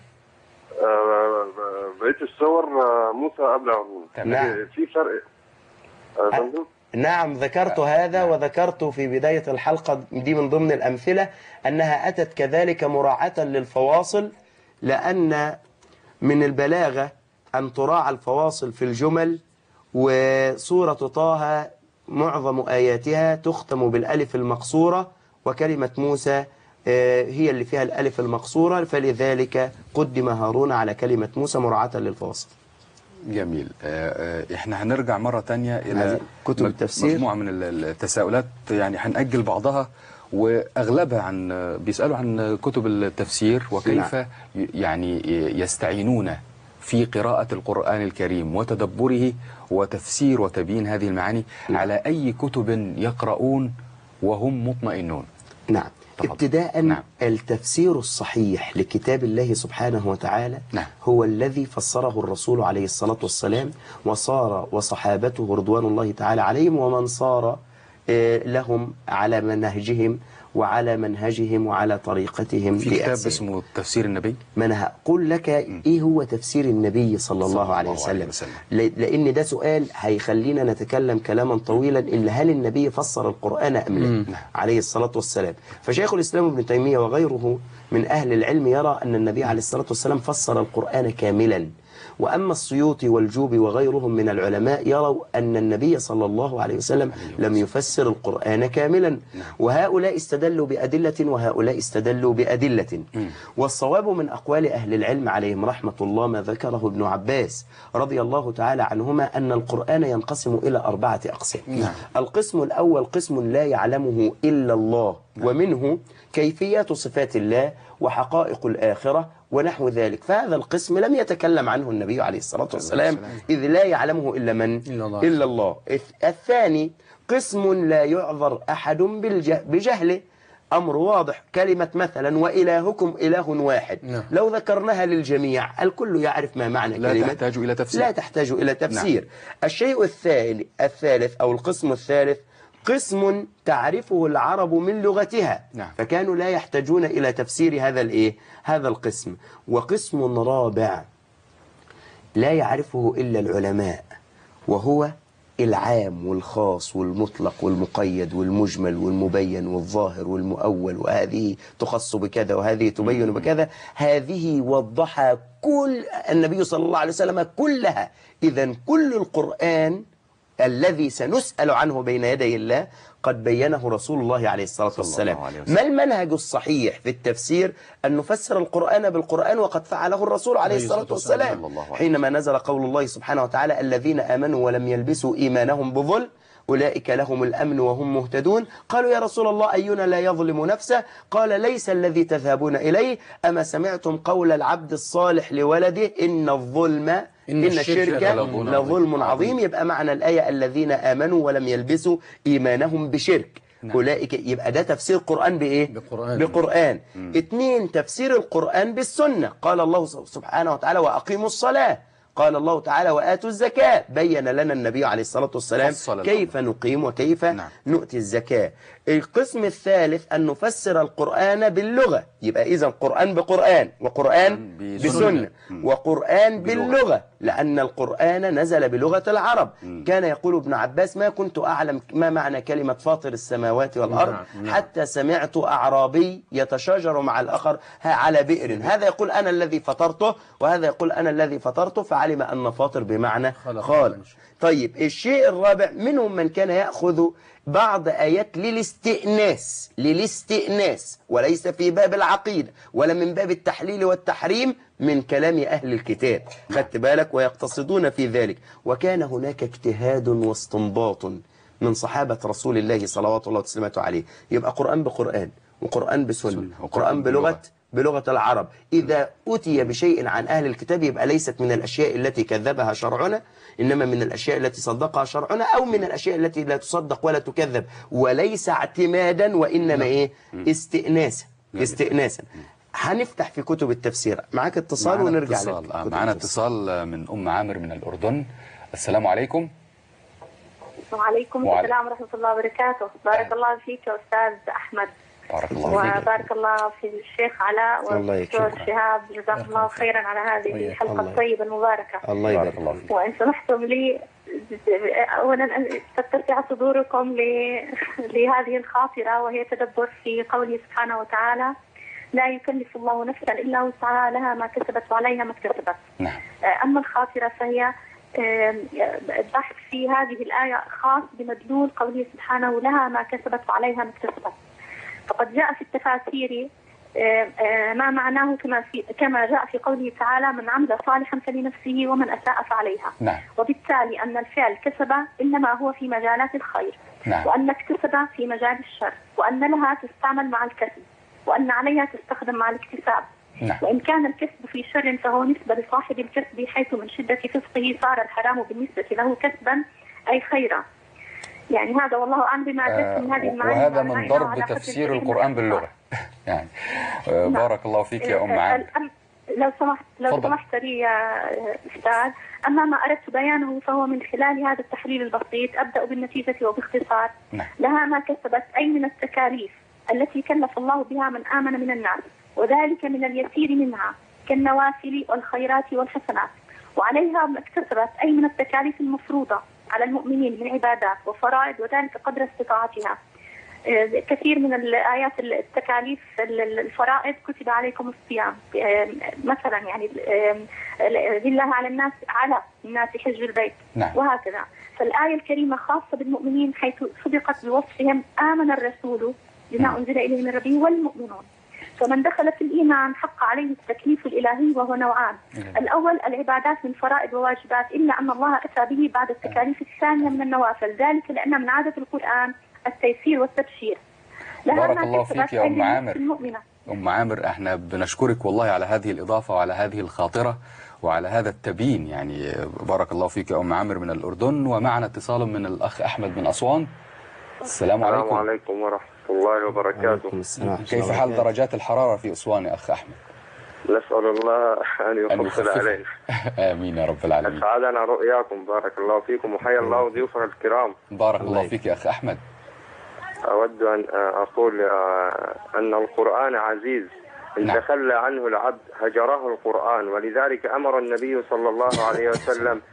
M: آه، بقية الصور آه، موسى قبل هارون
H: نعم.
M: في فرق آه، يا فندم
H: نعم ذكرت هذا وذكرت في بداية الحلقة دي من ضمن الأمثلة أنها أتت كذلك مراعاة للفواصل لأن من البلاغة أن تراعى الفواصل في الجمل وسورة طه معظم آياتها تختم بالألف المقصورة وكلمة موسى آه، هي اللي فيها الألف المقصورة فلذلك قدم هارون على كلمة موسى مراعاة للفواصل
A: جميل آه، آه، احنا هنرجع مرة تانية إلى
H: عايزين كتب
A: مج-
H: التفسير؟
A: مجموعة من ال- التساؤلات يعني هنأجل بعضها وأغلبها عن بيسألوا عن كتب التفسير وكيف ي- يعني يستعينون في قراءة القرآن الكريم وتدبره وتفسير وتبيين هذه المعاني على أي كتب يقرؤون وهم مطمئنون
H: نعم
A: تفضل.
H: ابتداء
A: نعم.
H: التفسير الصحيح لكتاب الله سبحانه وتعالى
A: نعم.
H: هو الذي فسره الرسول عليه الصلاة والسلام وصار وصحابته رضوان الله تعالى عليهم ومن صار آه، لهم على منهجهم وعلى منهجهم وعلى طريقتهم
A: في كتاب
H: بأحسن.
A: اسمه تفسير النبي
H: ما انا هقول لك ايه هو تفسير النبي صلى الله عليه
A: الله عليه
H: وسلم
A: وسلم.
H: ل- لان ده سؤال هيخلينا نتكلم كلاما طويلا الا هل النبي فسر القران ام لا عليه الصلاه والسلام فشيخ الاسلام ابن تيميه وغيره من اهل العلم يرى ان النبي عليه الصلاه والسلام فسر القران كاملا واما السيوطي والجوبي وغيرهم من العلماء يروا ان النبي صلى الله عليه وسلم لم يفسر القران كاملا وهؤلاء استدلوا بادله وهؤلاء استدلوا بادله والصواب من أقوال أهل العلم عليهم رحمة الله ما ذكره ابن عباس رضي الله تعالى عنهما أن القرآن ينقسم إلى أربعة أقسام
A: نعم.
H: القسم الأول قسم لا يعلمه إلا الله ومنه كيفية صفات الله وحقائق الآخرة ونحو ذلك فهذا القسم لم يتكلم عنه النبي عليه الصلاة والسلام إذ لا يعلمه إلا من
C: إلا الله.
H: إلا الله الث- الثاني قسم لا يعذر أحد بالجه بجهله أمر واضح كلمة مثلا وإلهكم إله واحد
A: نعم.
H: لو ذكرناها للجميع الكل يعرف ما معنى
A: لا
H: كلمة
A: تحتاج إلى تفسير
H: لا تحتاج إلى تفسير الشيء الثالث الثالث أو القسم الثالث قسم تعرفه العرب من لغتها
A: نعم.
H: فكانوا لا يحتاجون إلى تفسير هذا الإيه هذا القسم وقسم رابع لا يعرفه إلا العلماء وهو العام والخاص والمطلق والمقيد والمجمل والمبين والظاهر والمؤول وهذه تخص بكذا وهذه تبين بكذا هذه وضحها كل النبي صلى الله عليه وسلم كلها إذا كل القرآن الذي سنسأل عنه بين يدي الله قد بينه رسول الله عليه الصلاة والسلام ما المنهج الصحيح في التفسير أن نفسر القرآن بالقرآن وقد فعله الرسول عليه الصلاة والسلام حينما نزل قول الله سبحانه وتعالى الذين آمنوا ولم يلبسوا إيمانهم بظلم أولئك لهم الأمن وهم مهتدون قالوا يا رسول الله أينا لا يظلم نفسه قال ليس الذي تذهبون إليه أما سمعتم قول العبد الصالح لولده إن الظلم إن,
C: الشرك
H: الشرك
C: لظلم
H: لظلم عظيم يبقى معنى الآية الذين آمنوا ولم يلبسوا إيمانهم بشرك أولئك يبقى ده تفسير القرآن بإيه؟
C: بقرآن.
H: بقرآن اتنين تفسير القرآن بالسنة قال الله سبحانه وتعالى وأقيموا الصلاة قال الله تعالى وآتوا الزكاة بين لنا النبي عليه الصلاة والسلام
A: فصل الأمر.
H: كيف نقيم وكيف نؤتي الزكاة القسم الثالث أن نفسر القرآن باللغة يبقى إذا قرآن بقرآن وقرآن بسنة وقرآن باللغة لأن القرآن نزل بلغة العرب كان يقول ابن عباس ما كنت أعلم ما معنى كلمة فاطر السماوات والأرض
C: نعم، نعم.
H: حتى سمعت أعرابي يتشاجر مع الآخر ها على بئر هذا يقول أنا الذي فطرته وهذا يقول أنا الذي فطرته فعلم أن فاطر بمعنى
C: خلق.
H: خالق طيب الشيء الرابع منهم من كان يأخذ بعض آيات للاستئناس للاستئناس وليس في باب العقيدة ولا من باب التحليل والتحريم من كلام أهل الكتاب خدت بالك ويقتصدون في ذلك وكان هناك اجتهاد واستنباط من صحابة رسول الله صلوات الله وسلامته عليه يبقى قرآن بقرآن وقرآن بسنة وقرآن بلغة بلغة العرب إذا أتي بشيء عن أهل الكتاب يبقى ليست من الأشياء التي كذبها شرعنا إنما من الأشياء التي صدقها شرعنا أو من الأشياء التي لا تصدق ولا تكذب وليس اعتمادا وإنما إيه استئناسا استئناسا هنفتح في كتب التفسير معاك اتصال
A: معانا
H: ونرجع
A: اتصال.
H: لك
A: آه، معانا اتصال من أم عامر من الأردن السلام عليكم
K: وعليكم
A: وعلي-
K: السلام ورحمة الله وبركاته بارك الله فيك يا أستاذ أحمد
A: بارك الله فيك
K: وبارك الله في الشيخ علاء
H: الله
K: والدكتور
H: يكرمك.
K: شهاب جزاكم الله خيرا على هذه
H: الله
K: الحلقة
H: يكرمك.
K: الطيبة المباركة
H: الله يبارك الله فيك
K: وإن سمحتم لي أولا أن تتسع صدوركم ل- لهذه الخاطرة وهي تدبر في قوله سبحانه وتعالى لا يكلف الله نفسا إلا وسعها لها ما كسبت وعليها ما اكتسبت
A: نعم
K: أما الخاطرة فهي آم، البحث في هذه الآية خاص بمدلول قوله سبحانه لها ما كسبت وعليها ما اكتسبت فقد جاء في التفاسير آم، آم، ما معناه كما في كما جاء في قوله تعالى من عمل صالحا فلنفسه ومن أساء فعليها
A: نعم
K: وبالتالي أن الفعل كسب إنما هو في مجالات الخير
A: نعم.
K: وأن اكتسب في مجال الشر وأن لها تستعمل مع الكسب وأن عليها تستخدم مع الاكتساب
A: نعم.
K: وإن كان الكسب في شر فهو نسبة لصاحب الكسب حيث من شدة فسقه صار الحرام بالنسبة له كسبا أي خيرا يعني هذا والله أعلم بما أتت من هذه المعاني
A: وهذا
K: وما
A: من
K: رأينا
A: ضرب
K: على قدر
A: تفسير
K: العلم
A: القرآن باللغة يعني آه،
K: نعم.
A: بارك الله فيك يا أم
K: آه،
A: عامر
K: الأم- لو سمحت لو
A: تفضل.
K: سمحت لي يا أستاذ أما ما أردت بيانه فهو من خلال هذا التحليل البسيط أبدأ بالنتيجة وباختصار
A: نعم.
K: لها ما كسبت أي من التكاليف التي كلف الله بها من آمن من الناس وذلك من اليسير منها كالنوافل والخيرات والحسنات وعليها ما اكتسبت أي من التكاليف المفروضة على المؤمنين من عبادات وفرائض وذلك قدر استطاعتها آه، كثير من الآيات التكاليف ال- ال- الفرائض كتب عليكم الصيام آه، مثلا يعني آه، لله على الناس على الناس حج البيت
A: نعم.
K: وهكذا فالآية الكريمة خاصة بالمؤمنين حيث سبقت بوصفهم آمن الرسول بما أنزل إليه من ربه والمؤمنون فمن دخل في الإيمان حق عليه التكليف الإلهي وهو نوعان الأول العبادات من فرائض وواجبات إلا أن الله أتى به بعد التكاليف الثانية من النوافل ذلك لأن من عادة القرآن التيسير والتبشير لها
A: بارك
K: ما
A: الله
K: كسبت
A: فيك يا أم
K: أيدي
A: عامر.
K: المؤمنة
A: أم عامر احنا بنشكرك والله على هذه الإضافة وعلى هذه الخاطرة وعلى هذا التبيين يعني بارك الله فيك يا أم عامر من الأردن ومعنا اتصال من الأخ أحمد من أسوان السلام
N: السلام
A: عليكم
N: عليكم ورحمة الله وبركاته
A: كيف حال درجات الحرارة في أسوان يا أخ أحمد
N: نسأل الله أن
A: أن
N: يفضل
A: يخفف
N: علينا
A: آمين يا رب العالمين
N: أسعدنا رؤياكم بارك الله فيكم وحيا الله ضيوفنا الكرام
A: بارك الله فيك يا أخ أحمد
N: أود أن أقول آه، أن القرآن عزيز إن
A: نعم.
N: تخلى عنه العبد هجره القرآن ولذلك أمر النبي صلى الله عليه وسلم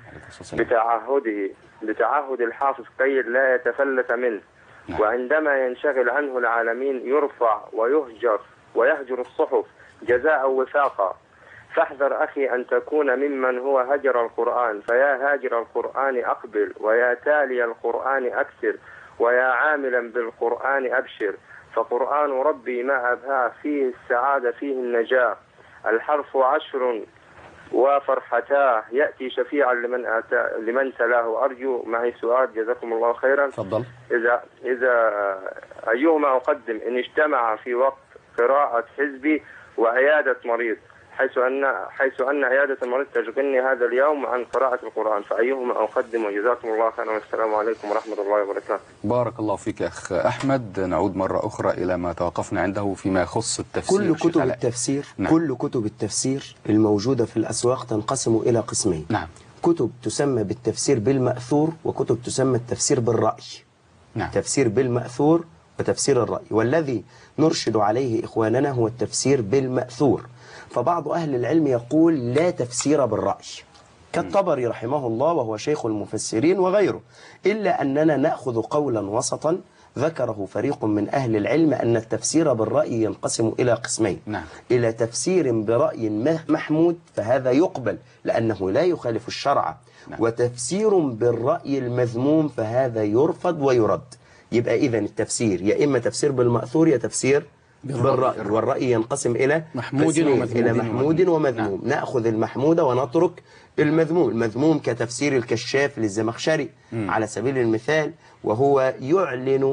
N: بتعهده بتعهد الحافظ كي لا يتفلت منه وعندما ينشغل عنه العالمين يرفع ويهجر ويهجر الصحف جزاء وفاقا فاحذر أخي أن تكون ممن هو هجر القرآن فيا هاجر القرآن أقبل ويا تالي القرآن أكثر ويا عاملا بالقرآن أبشر فقرآن ربي ما أبهاه فيه السعادة فيه النجاة الحرف عشر وفرحتاه يأتي شفيعا لمن أتى لمن تلاه أرجو معي سؤال جزاكم الله خيرا
A: تفضل
N: إذا إذا أيهما أقدم إن اجتمع في وقت قراءة حزبي وعيادة مريض حيث أن حيث أن عيادة المريض تشغلني هذا اليوم عن قراءة القرآن فأيهما أقدم وجزاكم الله خيرا والسلام عليكم ورحمة الله وبركاته
A: بارك الله فيك يا أخ أحمد نعود مرة أخرى إلى ما توقفنا عنده فيما يخص التفسير
H: كل
A: شيخ
H: كتب
A: علاء.
H: التفسير
A: نعم.
H: كل كتب التفسير الموجودة في الأسواق تنقسم إلى قسمين
A: نعم
H: كتب تسمى بالتفسير بالمأثور وكتب تسمى التفسير بالرأي
A: نعم.
H: تفسير بالمأثور وتفسير الرأي والذي نرشد عليه إخواننا هو التفسير بالمأثور فبعض أهل العلم يقول لا تفسير بالرأي كالطبري رحمه الله وهو شيخ المفسرين وغيره إلا أننا نأخذ قولا وسطا ذكره فريق من أهل العلم أن التفسير بالرأي ينقسم إلى قسمين
A: نعم.
H: إلى تفسير برأي م- محمود فهذا يقبل لأنه لا يخالف الشرع
A: نعم.
H: وتفسير بالرأي المذموم فهذا يرفض ويرد يبقى إذا التفسير يا إما تفسير بالمأثور يا تفسير بالرأي والرأي ينقسم إلى
C: محمود
H: قسمين،
C: ومذموم.
H: إلى محمود ومذموم نأخذ المحمود ونترك المذموم المذموم كتفسير الكشاف للزمخشري على سبيل المثال وهو يعلن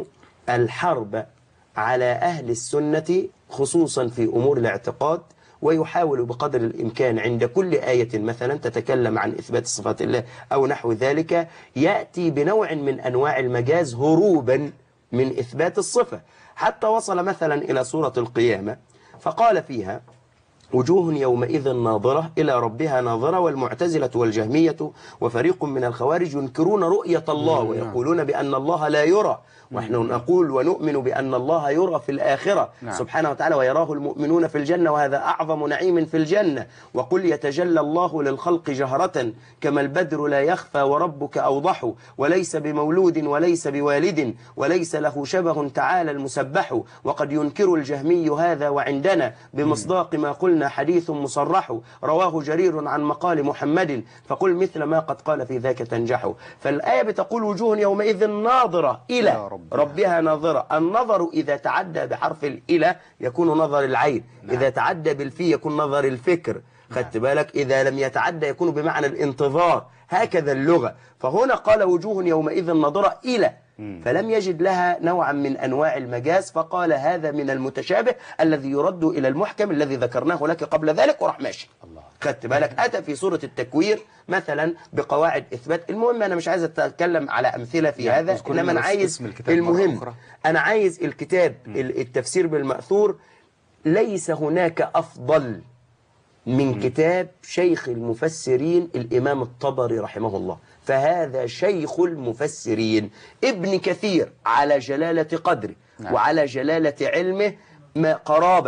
H: الحرب على أهل السنة خصوصا في أمور الاعتقاد ويحاول بقدر الإمكان عند كل آية مثلا تتكلم عن إثبات صفات الله أو نحو ذلك يأتي بنوع من أنواع المجاز هروبا من إثبات الصفة حتى وصل مثلا إلى سورة القيامة فقال فيها وجوه يومئذ ناظرة إلى ربها ناظرة والمعتزلة والجهمية وفريق من الخوارج ينكرون رؤية الله ويقولون بأن الله لا يرى ونحن نقول ونؤمن بأن الله يرى في الآخرة
A: نعم.
H: سبحانه وتعالى ويراه المؤمنون في الجنة وهذا أعظم نعيم في الجنة وقل يتجلى الله للخلق جهرة كما البدر لا يخفى وربك أوضح وليس بمولود وليس بوالد وليس له شبه تعالى المسبح وقد ينكر الجهمي هذا وعندنا بمصداق ما قلنا حديث مصرح رواه جرير عن مقال محمد فقل مثل ما قد قال في ذاك تنجح فالآية بتقول وجوه يومئذ ناظرة إلى
A: يا رب.
H: ربها ناظرة النظر إذا تعدى بحرف الإلى يكون نظر العين
A: نعم.
H: إذا تعدى بالفي يكون نظر الفكر خدت بالك إذا لم يتعدى يكون بمعنى الانتظار هكذا اللغة فهنا قال وجوه يومئذ ناظرة إلى فلم يجد لها نوعا من أنواع المجاز فقال هذا من المتشابه الذي يرد إلى المحكم الذي ذكرناه لك قبل ذلك وراح ماشي
A: الله.
H: خدت بالك أتى في سورة التكوير مثلا بقواعد إثبات المهم أنا مش عايز أتكلم على أمثلة في
A: يعني
H: هذا
A: اذكر
H: إنما
A: لنا
H: أنا
A: بس
H: عايز
A: اسم الكتاب مرة
H: المهم
A: أخرى.
H: أنا عايز الكتاب ال- التفسير بالمأثور ليس هناك أفضل من كتاب شيخ المفسرين الإمام الطبري رحمه الله فهذا شيخ المفسرين ابن كثير على جلالة قدره
A: نعم.
H: وعلى جلالة علمه ما قرابة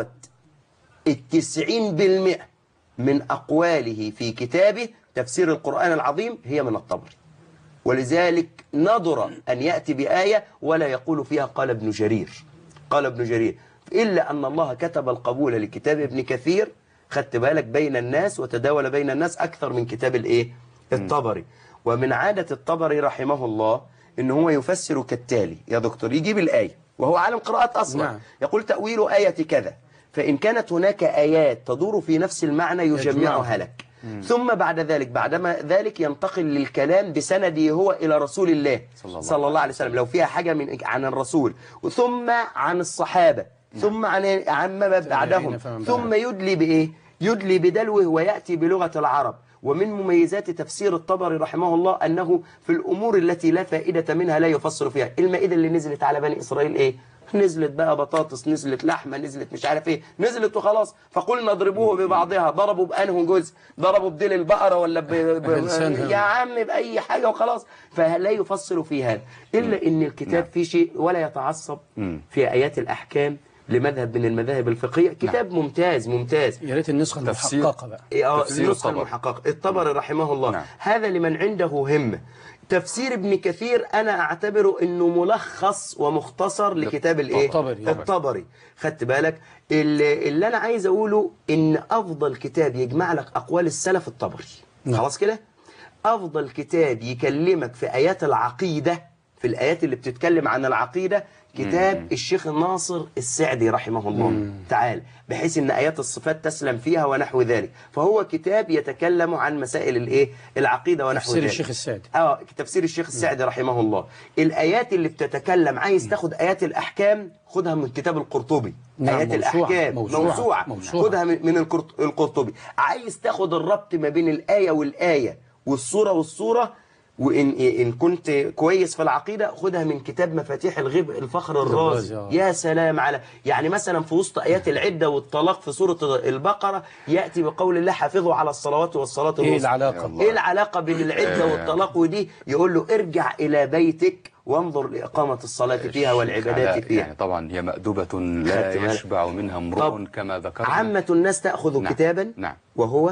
H: التسعين بالمئة من أقواله في كتابه تفسير القرآن العظيم هي من الطبري ولذلك نظر أن يأتي بآية ولا يقول فيها قال ابن جرير قال ابن جرير إلا أن الله كتب القبول لكتاب ابن كثير خدت بالك بين الناس وتداول بين الناس أكثر من كتاب الإيه الطبري ومن عادة الطبري رحمه الله إن هو يفسر كالتالي يا دكتور يجيب الآية وهو عالم قراءات أصلا
C: نعم.
H: يقول تأويل آية كذا فإن كانت هناك آيات تدور في نفس المعنى يجمعها لك ثم بعد ذلك بعدما ذلك ينتقل للكلام بسنده هو إلى رسول الله
A: صلى الله
H: صلى الله عليه وسلم لو فيها حاجة من عن الرسول ثم عن الصحابة ثم عن عما بعدهم
C: فمن
H: ثم يدلي بإيه يدلي بدلوه ويأتي بلغة العرب ومن مميزات تفسير الطبري رحمه الله أنه في الأمور التي لا فائدة منها لا يفسر فيها المائدة اللي نزلت على بني إسرائيل إيه نزلت بقى بطاطس نزلت لحمة نزلت مش عارف ايه نزلت وخلاص فقلنا اضربوه ببعضها ضربوا بأنه جزء ضربوا بديل البقرة ولا ب... ب...
C: بلسانها.
H: يا عم بأي حاجة وخلاص فلا يفصل في هذا إلا إن الكتاب فيه شيء ولا يتعصب في آيات الأحكام لمذهب من المذاهب الفقهية كتاب ممتاز ممتاز
C: يا ريت النسخة
A: تفسير-
C: المحققة بقى
H: آه،
A: تفسير
H: النسخة
A: الطبري.
H: المحققة الطبري رحمه الله هذا لمن عنده همة تفسير ابن كثير أنا أعتبره أنه ملخص ومختصر لكتاب الإيه؟
C: الطبري.
H: الطبري خدت بالك اللي, اللي أنا عايز أقوله إن أفضل كتاب يجمع لك أقوال السلف الطبري خلاص كده أفضل كتاب يكلمك في آيات العقيدة في الآيات اللي بتتكلم عن العقيدة كتاب الشيخ الناصر السعدي رحمه الله تعالى بحيث ان ايات الصفات تسلم فيها ونحو ذلك فهو كتاب يتكلم عن مسائل الايه العقيده ونحو
C: تفسير
H: ذلك
C: الشيخ السعدي
H: اه تفسير الشيخ السعدي رحمه الله الايات اللي بتتكلم عايز تاخد ايات الاحكام خدها من كتاب القرطبي
C: نعم،
H: ايات
C: موسوعة،
H: الاحكام
C: موسوعة،
H: موسوعه,
C: موسوعة.
H: خدها من من القرط- القرطبي عايز تاخد الربط ما بين الايه والايه والصوره والصوره وان ان كنت كويس في العقيده خدها من كتاب مفاتيح الغيب الفخر الرازي
C: الرازي، آه.
H: يا سلام على يعني مثلا في وسط ايات العده والطلاق في سوره البقره ياتي بقول الله حافظوا على الصلوات والصلاه
C: ايه
H: الوسطى.
C: العلاقة
H: ايه العلاقه بين العده
A: آه.
H: والطلاق ودي يقول له ارجع الى بيتك وانظر لاقامه الصلاه فيها والعبادات
A: على-
H: فيها
A: يعني طبعا هي مأدبة لا
H: خدت بالك؟
A: يشبع منها امرؤ
H: طب
A: كما ذكرنا
H: عامة الناس تأخذ
A: نعم.
H: كتابا
A: نعم
H: وهو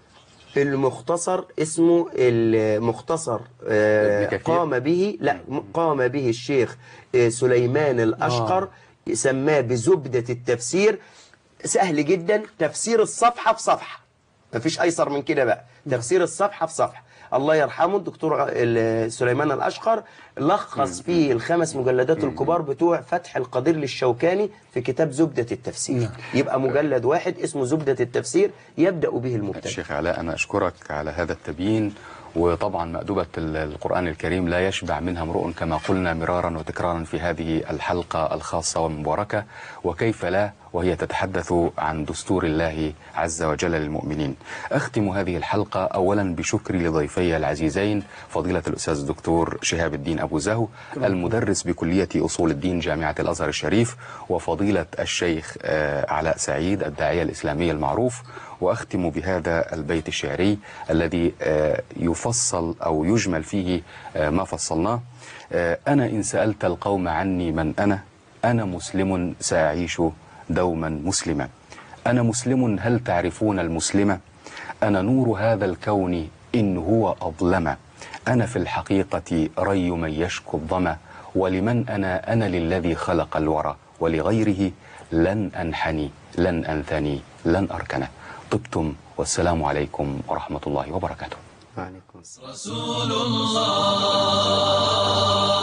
H: المختصر اسمه المختصر آه،
A: ابن كثير.
H: قام به لا قام به الشيخ آه، سليمان الأشقر سماه بزبدة التفسير سهل جدا تفسير الصفحة في صفحة مفيش أيسر من كده بقى تفسير الصفحة في صفحة الله يرحمه الدكتور ال- سليمان الأشقر لخص فيه الخمس مجلدات الكبار بتوع فتح القدير للشوكاني في كتاب زبدة التفسير يبقى مجلد واحد اسمه زبدة التفسير يبدأ به المبتدئ
A: الشيخ علاء أنا أشكرك على هذا التبيين وطبعا مأدبة ال- القرآن الكريم لا يشبع منها امرؤ كما قلنا مرارا وتكرارا في هذه الحلقة الخاصة والمباركة وكيف لا وهي تتحدث عن دستور الله عز وجل للمؤمنين أختم هذه الحلقة أولا بشكري لضيفي العزيزين فضيلة الأستاذ الدكتور شهاب الدين أبو زهو المدرس بكلية أصول الدين جامعة الأزهر الشريف وفضيلة الشيخ آه، علاء سعيد الداعية الإسلامي المعروف وأختم بهذا البيت الشعري الذي آه، يفصل أو يجمل فيه آه، ما فصلناه آه، أنا إن سألت القوم عني من أنا أنا مسلم سأعيش دوما مسلما أنا مسلم هل تعرفون المسلمة أنا نور هذا الكون إن هو أظلم أنا في الحقيقة ري من يشكو الظما ولمن أنا أنا للذي خلق الورى ولغيره لن أنحني لن أنثني لن أركنه طبتم والسلام عليكم ورحمة الله وبركاته
H: وعليكم السلام
O: رسول الله